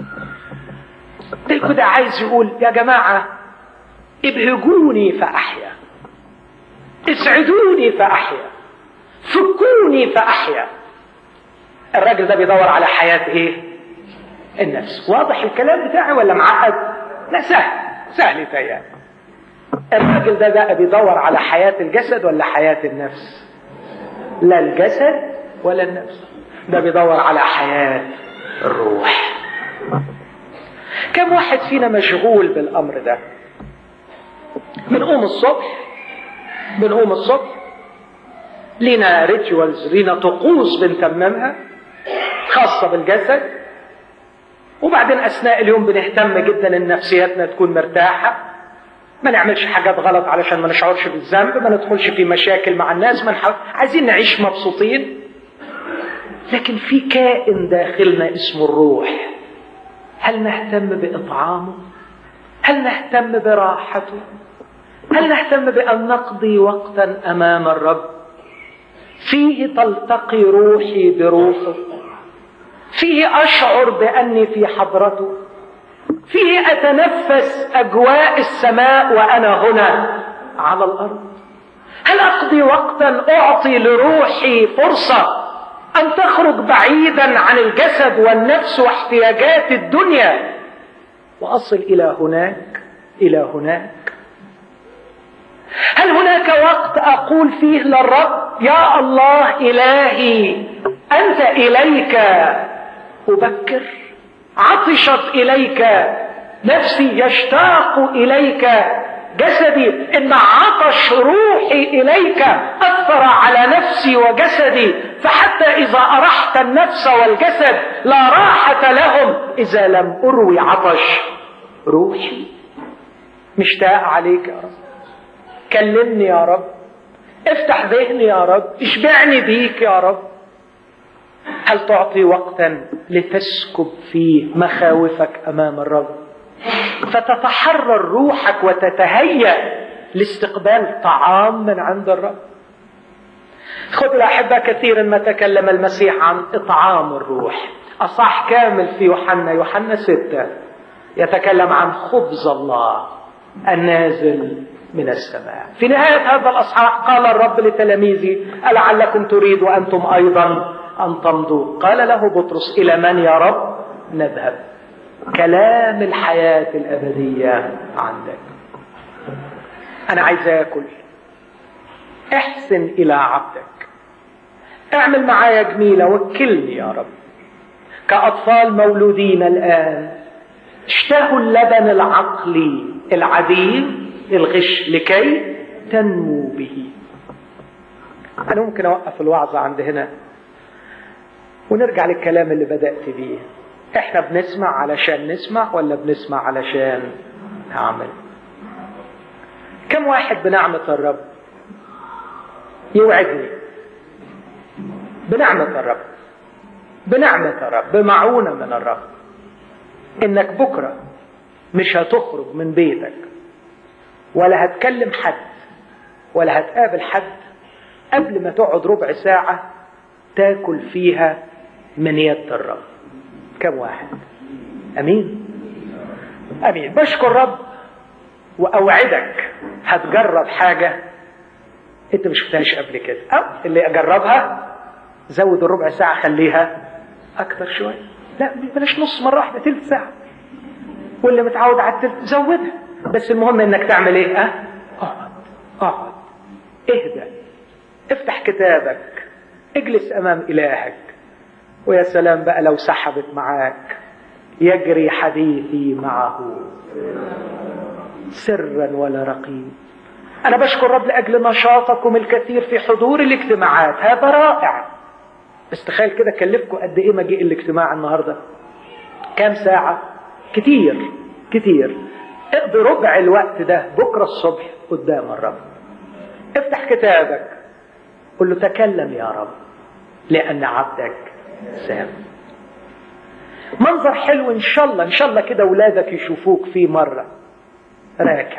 ده كده عايز يقول يا جماعة ابهجوني فأحيا اسعدوني فأحيا فكوني فأحيا الراجل ده بيدور على حياة ايه النفس واضح الكلام بتاعي ولا معقد لا سهل سهل يتهيأ الراجل ده بقى بيدور على حياة الجسد ولا حياة النفس لا الجسد ولا النفس ده بيدور على حياة الروح كم واحد فينا مشغول بالأمر ده بنقوم الصبح بنقوم الصبح لينا ريتشوالز لينا طقوس بنتممها خاصة بالجسد وبعدين أثناء اليوم بنهتم جدا إن نفسيتنا تكون مرتاحة ما نعملش حاجات غلط علشان ما نشعرش بالذنب ما ندخلش في مشاكل مع الناس ما نحاول عايزين نعيش مبسوطين لكن في كائن داخلنا اسمه الروح هل نهتم بإطعامه هل نهتم براحته هل نهتم بأن نقضي وقتا أمام الرب فيه تلتقي روحي بروحه فيه أشعر بأني في حضرته فيه أتنفس أجواء السماء وأنا هنا على الأرض هل أقضي وقتا أعطي لروحي فرصة أن تخرج بعيدا عن الجسد والنفس واحتياجات الدنيا وأصل إلى هناك إلى هناك هل هناك وقت أقول فيه للرب يا الله إلهي أنت إليك أبكر عطشت إليك نفسي يشتاق إليك جسدي إن عطش روحي إليك أثر على نفسي وجسدي فحتى إذا أرحت النفس والجسد لا راحة لهم إذا لم أروي عطش روحي مشتاق عليك يا رب كلمني يا رب افتح ذهني يا رب اشبعني بيك يا رب هل تعطي وقتا لتسكب فيه مخاوفك امام الرب فتتحرر روحك وتتهيأ لاستقبال طعام من عند الرب خذ الأحبة كثيرا ما تكلم المسيح عن إطعام الروح أصح كامل في يوحنا يوحنا ستة يتكلم عن خبز الله النازل من السماء في نهاية هذا الأصحاح قال الرب لتلاميذه ألعلكم تريدوا أنتم أيضا أن تمضوا قال له بطرس إلى من يا رب نذهب كلام الحياة الأبدية عندك أنا عايز أكل احسن إلى عبدك اعمل معايا جميلة وكلني يا رب كأطفال مولودين الآن اشتهوا اللبن العقلي العديم الغش لكي تنمو به أنا ممكن أوقف الوعظة عند هنا ونرجع للكلام اللي بدأت بيه احنا بنسمع علشان نسمع ولا بنسمع علشان نعمل كم واحد بنعمة الرب يوعدني بنعمة الرب بنعمة الرب بمعونة من الرب انك بكرة مش هتخرج من بيتك ولا هتكلم حد ولا هتقابل حد قبل ما تقعد ربع ساعة تاكل فيها من يد الرب كم واحد امين امين بشكر رب واوعدك هتجرب حاجة انت مش شفتهاش قبل كده او اللي اجربها زود الربع ساعة خليها اكتر شوية لا بلاش نص مرة واحدة تلت ساعة واللي متعود على التلت زودها بس المهم انك تعمل ايه اه اقعد اقعد اهدى افتح كتابك اجلس امام الهك ويا سلام بقى لو سحبت معاك يجري حديثي معه سرا ولا رقيب انا بشكر رب لاجل نشاطكم الكثير في حضور الاجتماعات هذا رائع بس تخيل كده كلفكم قد ايه مجيء الاجتماع النهارده كام ساعه كتير كتير اقضي ربع الوقت ده بكره الصبح قدام الرب افتح كتابك قل له تكلم يا رب لان عبدك سام منظر حلو ان شاء الله ان شاء الله كده اولادك يشوفوك فيه مره راكع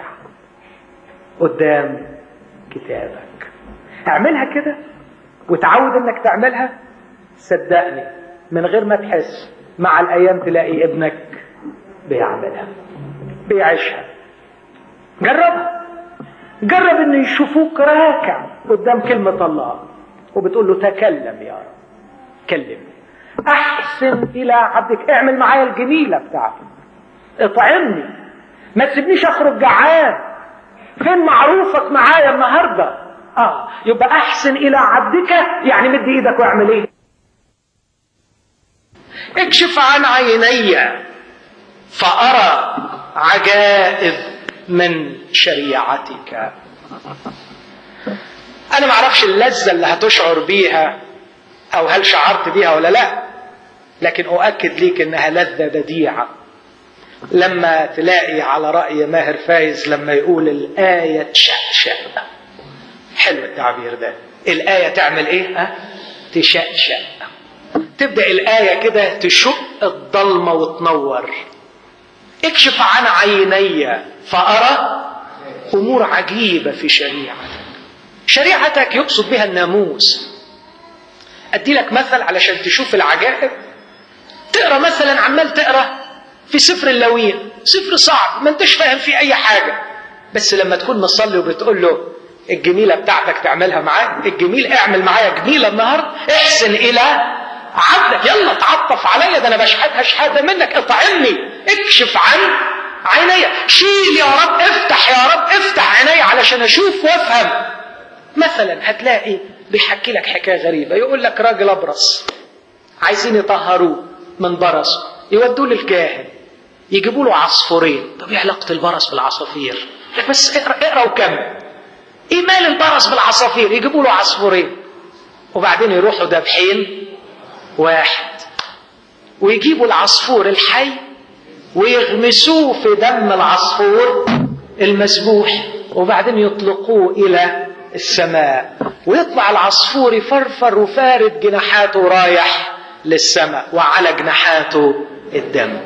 قدام كتابك اعملها كده وتعود انك تعملها صدقني من غير ما تحس مع الايام تلاقي ابنك بيعملها بيعيشها جربها جرب ان يشوفوك راكع قدام كلمة الله وبتقول له تكلم يا رب كلمني احسن الى عبدك اعمل معايا الجميلة بتاعتك اطعمني ما تسيبنيش اخرج جعان فين معروفك معايا النهارده اه يبقى احسن الى عبدك يعني مد ايدك واعمل ايه اكشف عن عيني فارى عجائب من شريعتك انا ما اعرفش اللذه اللي هتشعر بيها او هل شعرت بيها ولا لا لكن اؤكد ليك انها لذه بديعه لما تلاقي على راي ماهر فايز لما يقول الايه تشقشق حلو التعبير ده الآية تعمل إيه؟ ها؟ تشقشق تبدأ الآية كده تشق الضلمة وتنور اكشف عن عيني فأرى أمور عجيبة في شريعتك شريعتك يقصد بها الناموس أدي لك مثل علشان تشوف العجائب تقرأ مثلا عمال تقرأ في سفر اللوين سفر صعب ما انتش فاهم فيه أي حاجة بس لما تكون مصلي وبتقول له الجميلة بتاعتك تعملها معاه الجميل اعمل معايا جميلة النهاردة احسن إلى عبدك يلا تعطف عليا ده أنا بشحتها شهادة منك اطعمني اكشف عن عيني شيل يا رب افتح يا رب افتح عيني علشان أشوف وأفهم مثلا هتلاقي بيحكي لك حكاية غريبة يقول لك راجل أبرص عايزين يطهروه من برص يودوه للكاهن يجيبوا له عصفورين طب ايه علاقة البرص بالعصافير بس اقرا اقرا وكمل ايه مال البرص بالعصافير يجيبوا له عصفورين وبعدين يروحوا دابحين واحد ويجيبوا العصفور الحي ويغمسوه في دم العصفور المذبوح وبعدين يطلقوه الى السماء ويطلع العصفور يفرفر وفارد جناحاته رايح للسماء وعلى جناحاته الدم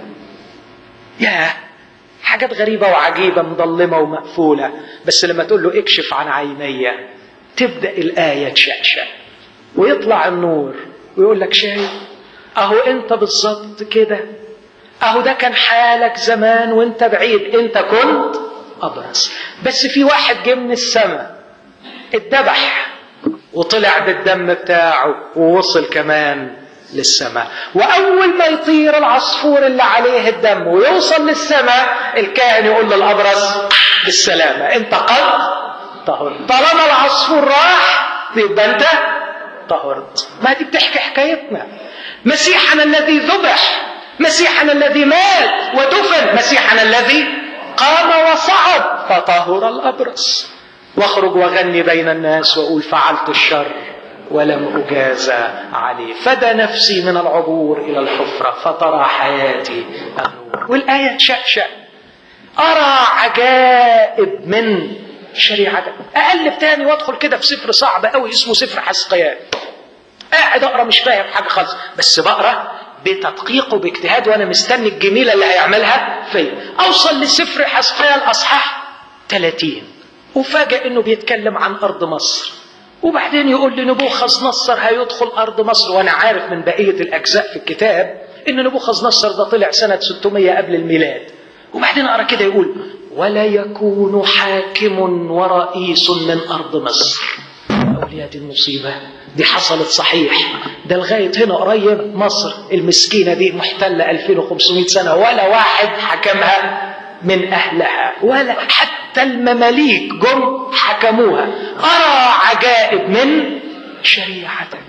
ياه حاجات غريبة وعجيبة مظلمة ومقفولة بس لما تقول له اكشف عن عيني تبدأ الآية تشقشق ويطلع النور ويقول لك شايف أهو أنت بالظبط كده أهو ده كان حالك زمان وأنت بعيد أنت كنت أبرص بس في واحد جه من السماء اتذبح وطلع بالدم بتاعه ووصل كمان للسماء وأول ما يطير العصفور اللي عليه الدم ويوصل للسماء الكاهن يقول للأبرص بالسلامة أنت قد طهرت طالما العصفور راح يبقى أنت طهرت ما دي بتحكي حكايتنا مسيحنا الذي ذبح مسيحنا الذي مات ودفن مسيحنا الذي قام وصعد فطهر الأبرص واخرج وغني بين الناس وأقول فعلت الشر ولم أجازى عليه فدى نفسي من العبور إلى الحفرة فترى حياتي النور والآية تشأشأ أرى عجائب من شريعتك أقلب تاني وأدخل كده في سفر صعب قوي اسمه سفر حسقيان قاعد أقرأ مش فاهم حاجة خالص بس بقرأ بتدقيق وباجتهاد وأنا مستني الجميلة اللي هيعملها فيا أوصل لسفر حسقيان أصحاح 30 وفاجأ إنه بيتكلم عن أرض مصر وبعدين يقول لي نبوخذ نصر هيدخل ارض مصر وانا عارف من بقيه الاجزاء في الكتاب ان نبوخذ نصر ده طلع سنه 600 قبل الميلاد وبعدين اقرا كده يقول ولا يكون حاكم ورئيس من ارض مصر اولياء دي المصيبه دي حصلت صحيح ده لغايه هنا قريب مصر المسكينه دي محتله 2500 سنه ولا واحد حكمها من أهلها ولا حتى المماليك جم حكموها أرى عجائب من شريعتك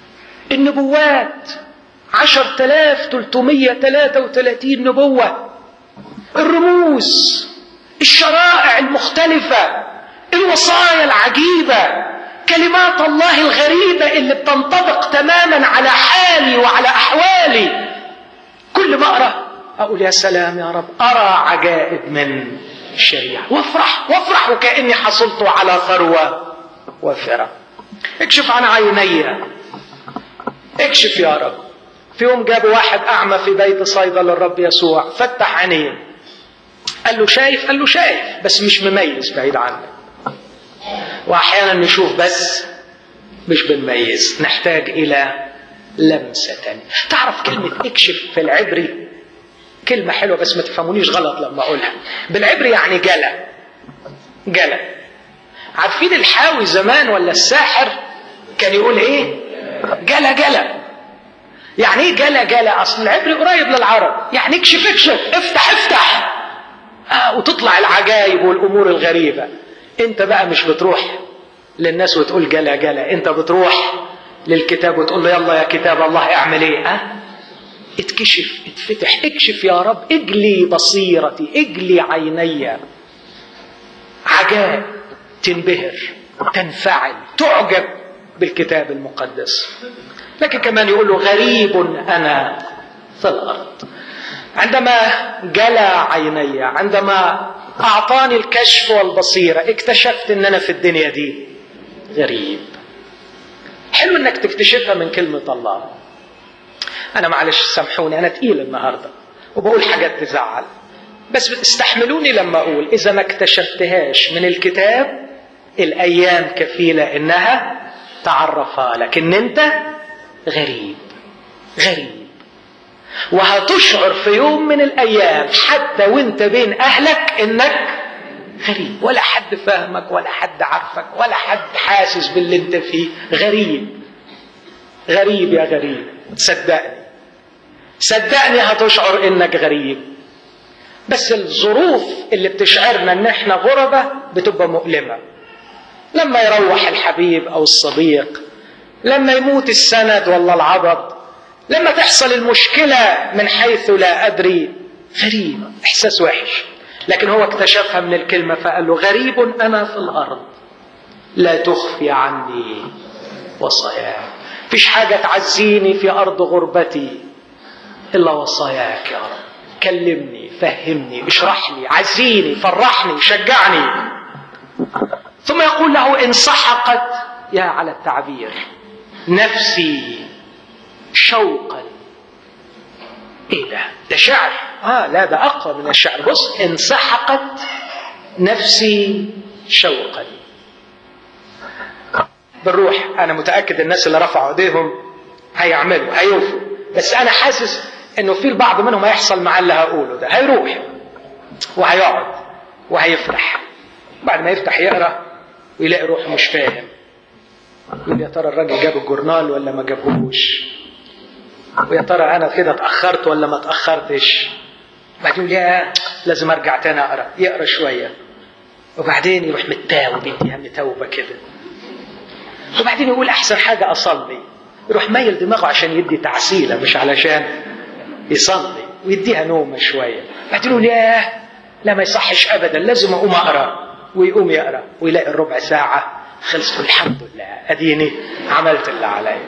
النبوات عشر تلاف تلتمية تلاتة وتلاتين نبوة الرموز الشرائع المختلفة الوصايا العجيبة كلمات الله الغريبة اللي بتنطبق تماما على حالي وعلى أحوالي كل ما أقرأ أقول يا سلام يا رب أرى عجائب من الشريعة وافرح وافرح وكأني حصلت على ثروة وافرة اكشف عن عيني اكشف يا رب في يوم جابوا واحد أعمى في بيت صيدا للرب يسوع فتح عينيه قال له شايف قال له شايف بس مش مميز بعيد عنك واحيانا نشوف بس مش بنميز نحتاج الى لمسه تانية تعرف كلمه اكشف في العبري كلمه حلوه بس ما تفهمونيش غلط لما اقولها بالعبري يعني جلا جلا عارفين الحاوي زمان ولا الساحر كان يقول ايه جلا جلا يعني ايه جلا جلا اصل العبري قريب للعرب يعني اكشف اكشف افتح افتح آه وتطلع العجائب والامور الغريبه انت بقى مش بتروح للناس وتقول جلا جلا انت بتروح للكتاب وتقول له يلا يا كتاب الله اعمل ايه ها أه؟ اتكشف اتفتح اكشف يا رب اجلي بصيرتي اجلي عيني عجائب تنبهر تنفعل تعجب بالكتاب المقدس لكن كمان يقول له غريب انا في الارض عندما جلى عيني عندما اعطاني الكشف والبصيره اكتشفت ان انا في الدنيا دي غريب حلو انك تكتشفها من كلمه الله انا معلش سامحوني انا تقيل النهارده وبقول حاجات تزعل بس استحملوني لما اقول اذا ما اكتشفتهاش من الكتاب الايام كفيله انها تعرفها لك ان انت غريب غريب وهتشعر في يوم من الايام حتى وانت بين اهلك انك غريب ولا حد فاهمك ولا حد عارفك ولا حد حاسس باللي انت فيه غريب غريب يا غريب صدقني صدقني هتشعر انك غريب بس الظروف اللي بتشعرنا ان احنا غربة بتبقى مؤلمة لما يروح الحبيب او الصديق لما يموت السند ولا العضد لما تحصل المشكلة من حيث لا أدري غريب إحساس وحش لكن هو اكتشفها من الكلمة فقال له غريب أنا في الأرض لا تخفي عني وصاياك فيش حاجة تعزيني في أرض غربتي إلا وصاياك يا رب كلمني فهمني اشرح لي عزيني فرحني شجعني ثم يقول له إن سحقت يا على التعبير نفسي شوقا ايه ده ده شعر اه لا ده اقوى من الشعر بص انسحقت نفسي شوقا بالروح انا متاكد الناس اللي رفعوا ايديهم هيعملوا هيوفوا بس انا حاسس انه في البعض منهم هيحصل معاه اللي هقوله ده هيروح وهيقعد وهيفرح بعد ما يفتح يقرا ويلاقي روحه مش فاهم يقول يا ترى الراجل جاب الجورنال ولا ما جابهوش ويا ترى انا كده اتاخرت ولا ما اتاخرتش بعدين يقول يا لازم ارجع تاني اقرا يقرا شويه وبعدين يروح متاوب يديها متوبه كده وبعدين يقول احسن حاجه اصلي يروح مايل دماغه عشان يدي تعسيله مش علشان يصلي ويديها نومه شويه بعدين يقول ياه لا ما يصحش ابدا لازم اقوم اقرا ويقوم يقرا ويلاقي الربع ساعه خلصت الحمد لله اديني عملت اللي عليا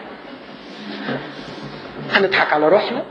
هنضحك على روحنا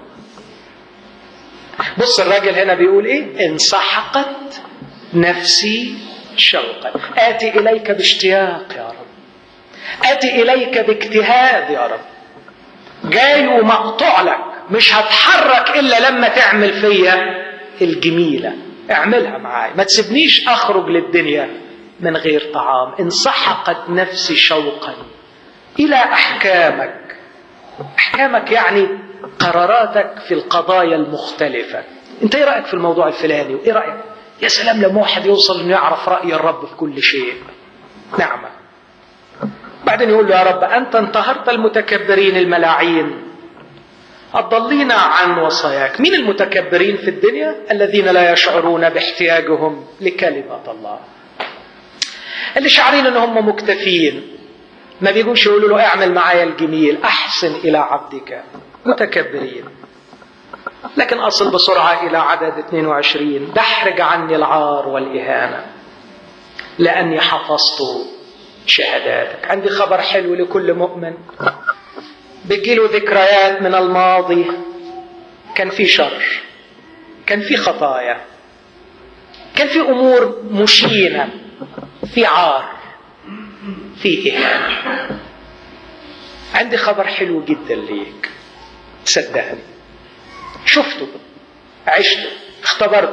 بص الراجل هنا بيقول ايه انسحقت نفسي شوقا اتي اليك باشتياق يا رب اتي اليك باجتهاد يا رب جاي ومقطوع لك مش هتحرك الا لما تعمل فيا الجميله اعملها معايا ما تسيبنيش اخرج للدنيا من غير طعام انسحقت نفسي شوقا الى احكامك احكامك يعني قراراتك في القضايا المختلفه انت ايه رايك في الموضوع الفلاني وايه رايك يا سلام لما واحد يوصل انه يعرف راي الرب في كل شيء نعمه بعدين يقول له يا رب انت انتهرت المتكبرين الملاعين الضالين عن وصاياك مين المتكبرين في الدنيا الذين لا يشعرون باحتياجهم لكلمه الله اللي شعرين ان هم مكتفين ما بيجوش يقولوا له اعمل معايا الجميل احسن الى عبدك متكبرين لكن اصل بسرعه الى عدد 22 دحرج عني العار والاهانه لاني حفظت شهاداتك عندي خبر حلو لكل مؤمن بيجيله ذكريات من الماضي كان في شر كان في خطايا كان في امور مشينه في عار في إهانة عندي خبر حلو جدا ليك صدقني شفته عشته اختبرته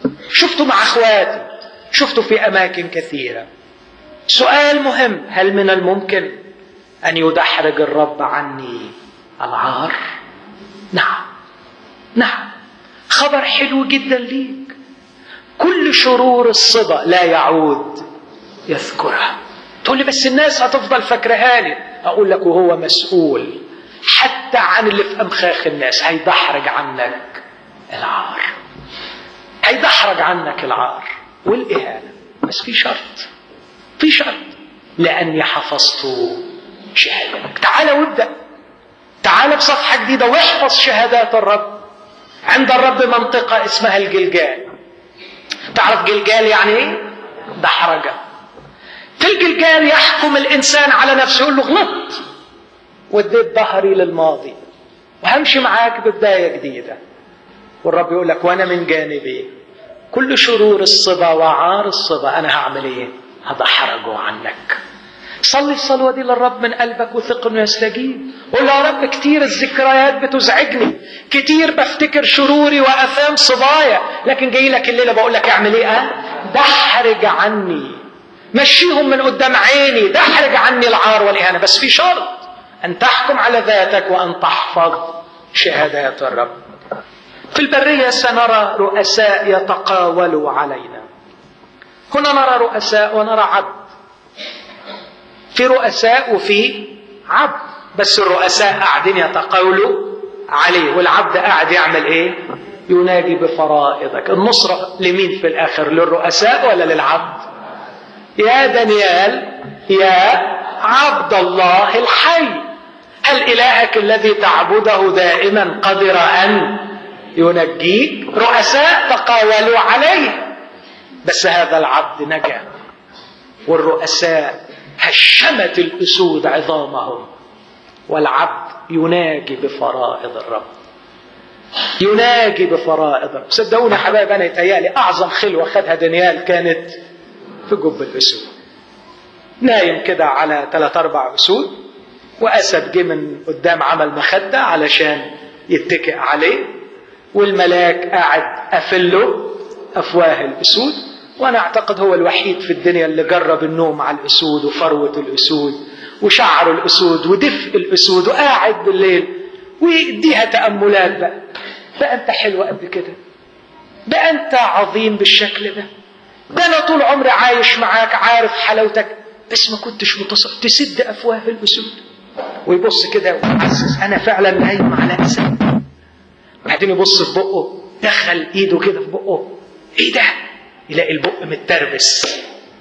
شفته مع اخواتي شفته في اماكن كثيره سؤال مهم هل من الممكن ان يدحرج الرب عني العار نعم نعم خبر حلو جدا ليك كل شرور الصبا لا يعود يذكرها تقول لي بس الناس هتفضل فاكرها لي اقول لك وهو مسؤول حتى عن اللي في امخاخ الناس هيدحرج عنك العار هيدحرج عنك العار والاهانه بس في شرط في شرط لاني حفظت شهادتك تعال وابدا تعال بصفحه جديده واحفظ شهادات الرب عند الرب منطقه اسمها الجلجال تعرف جلجال يعني ايه دحرجه في الجلجال يحكم الانسان على نفسه يقول له غلطت واديت ظهري للماضي وهمشي معاك ببدايه جديده والرب يقول لك وانا من جانبي كل شرور الصبا وعار الصبا انا هعمل ايه هدحرجه عنك صلي الصلوة دي للرب من قلبك وثق انه يستجيب قول له يا رب كتير الذكريات بتزعجني كتير بفتكر شروري واثام صبايا لكن جاي لك الليله بقول لك اعمل ايه أه؟ دحرج عني مشيهم من قدام عيني دحرج عني العار والاهانه بس في شرط ان تحكم على ذاتك وان تحفظ شهادات الرب في البريه سنرى رؤساء يتقاولوا علينا هنا نرى رؤساء ونرى عبد في رؤساء وفي عبد بس الرؤساء قاعدين يتقاولوا عليه والعبد قاعد يعمل ايه يناجي بفرائضك النصرة لمين في الآخر للرؤساء ولا للعبد يا دانيال يا عبد الله الحي هل إلهك الذي تعبده دائما قدر أن ينجيك رؤساء تقاولوا عليه بس هذا العبد نجا والرؤساء هشمت الأسود عظامهم والعبد يناجي بفرائض الرب يناجي بفرائض الرب صدقوني يا حبايب أنا يتهيألي أعظم خلوة خدها دانيال كانت في جب الأسود نايم كده على ثلاث أربع أسود وأسد جه من قدام عمل مخدة علشان يتكئ عليه والملاك قاعد قافله أفواه الأسود وأنا أعتقد هو الوحيد في الدنيا اللي جرب النوم على الأسود وفروة الأسود وشعر الأسود ودفء الأسود وقاعد بالليل ويديها تأملات بقى بقى أنت حلو قد كده بقى أنت عظيم بالشكل ده ده أنا طول عمري عايش معاك عارف حلاوتك بس ما كنتش متصل تسد أفواه الأسود ويبص كده ويحسس أنا فعلا نايم على أسد بعدين يبص في بقه دخل إيده كده في بقه إيه ده؟ يلاقي البق متربس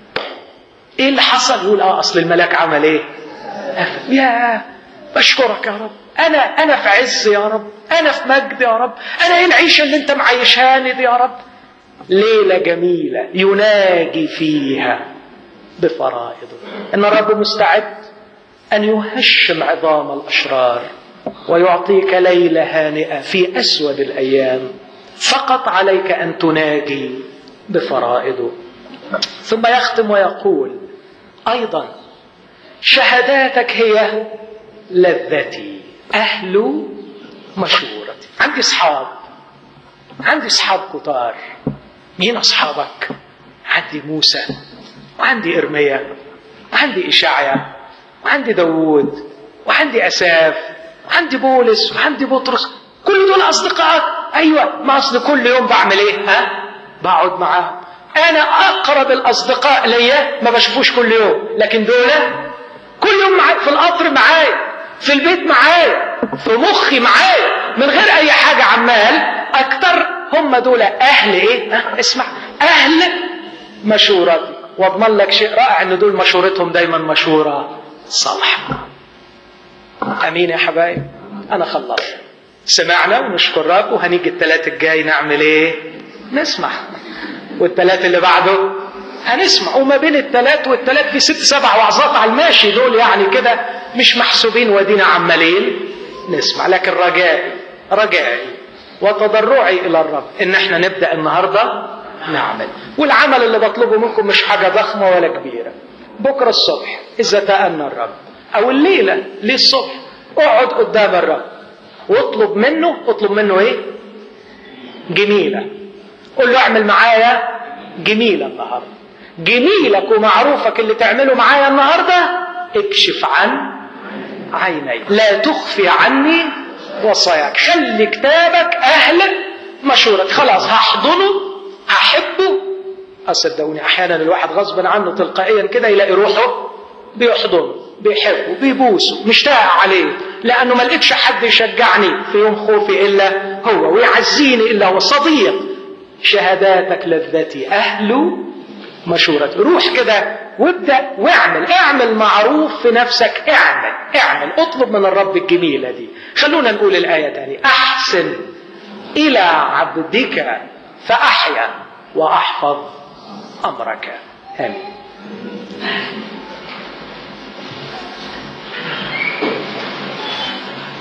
ايه اللي حصل يقول اه اصل الملاك عمل ايه قفل يا بشكرك يا رب انا انا في عز يا رب انا في مجد يا رب انا ايه العيشه اللي انت معيشاني دي يا رب ليله جميله يناجي فيها بفرائضه ان الرب مستعد ان يهشم عظام الاشرار ويعطيك ليله هانئه في اسود الايام فقط عليك ان تناجي بفرائضه ثم يختم ويقول ايضا شهاداتك هي لذتي اهل مشورتي عندي اصحاب عندي اصحاب كتار مين اصحابك عندي موسى وعندي ارميا وعندي اشعيا وعندي داوود وعندي اساف وعندي بولس وعندي بطرس كل دول اصدقائك ايوه ما اصل كل يوم بعمل ايه ها بقعد معاهم انا اقرب الاصدقاء ليا ما بشوفوش كل يوم لكن دول كل يوم معايا في القطر معايا في البيت معايا في مخي معايا من غير اي حاجه عمال اكتر هم دول اهل ايه ها اسمع اهل مشورتي واضمن لك شيء رائع ان دول مشورتهم دايما مشوره صالحه امين يا حبايب انا خلصت سمعنا ونشكر رب وهنيجي الثلاث الجاي نعمل ايه نسمع والثلاث اللي بعده هنسمع وما بين الثلاث والثلاث في ست سبع وعظات على الماشي دول يعني كده مش محسوبين ودينا عمالين نسمع لكن رجائي رجائي وتضرعي الى الرب ان احنا نبدا النهارده نعمل والعمل اللي بطلبه منكم مش حاجه ضخمه ولا كبيره بكره الصبح اذا تأنى الرب او الليله ليه الصبح اقعد قدام الرب واطلب منه اطلب منه ايه جميله قول له اعمل معايا جميلة النهاردة جميلك ومعروفك اللي تعمله معايا النهاردة اكشف عن عيني لا تخفي عني وصاياك خلي كتابك أهل مشورة خلاص هحضنه هحبه أصدقوني أحيانا الواحد غصبا عنه تلقائيا كده يلاقي روحه بيحضنه بيحبه بيبوسه مشتاق عليه لأنه ما لقيتش حد يشجعني في يوم خوفي إلا هو ويعزيني إلا هو صديق شهاداتك لذتي أهل مشورة روح كده وابدأ واعمل اعمل معروف في نفسك اعمل اعمل اطلب من الرب الجميلة دي خلونا نقول الآية تاني أحسن إلى عبدك فأحيا وأحفظ أمرك آمين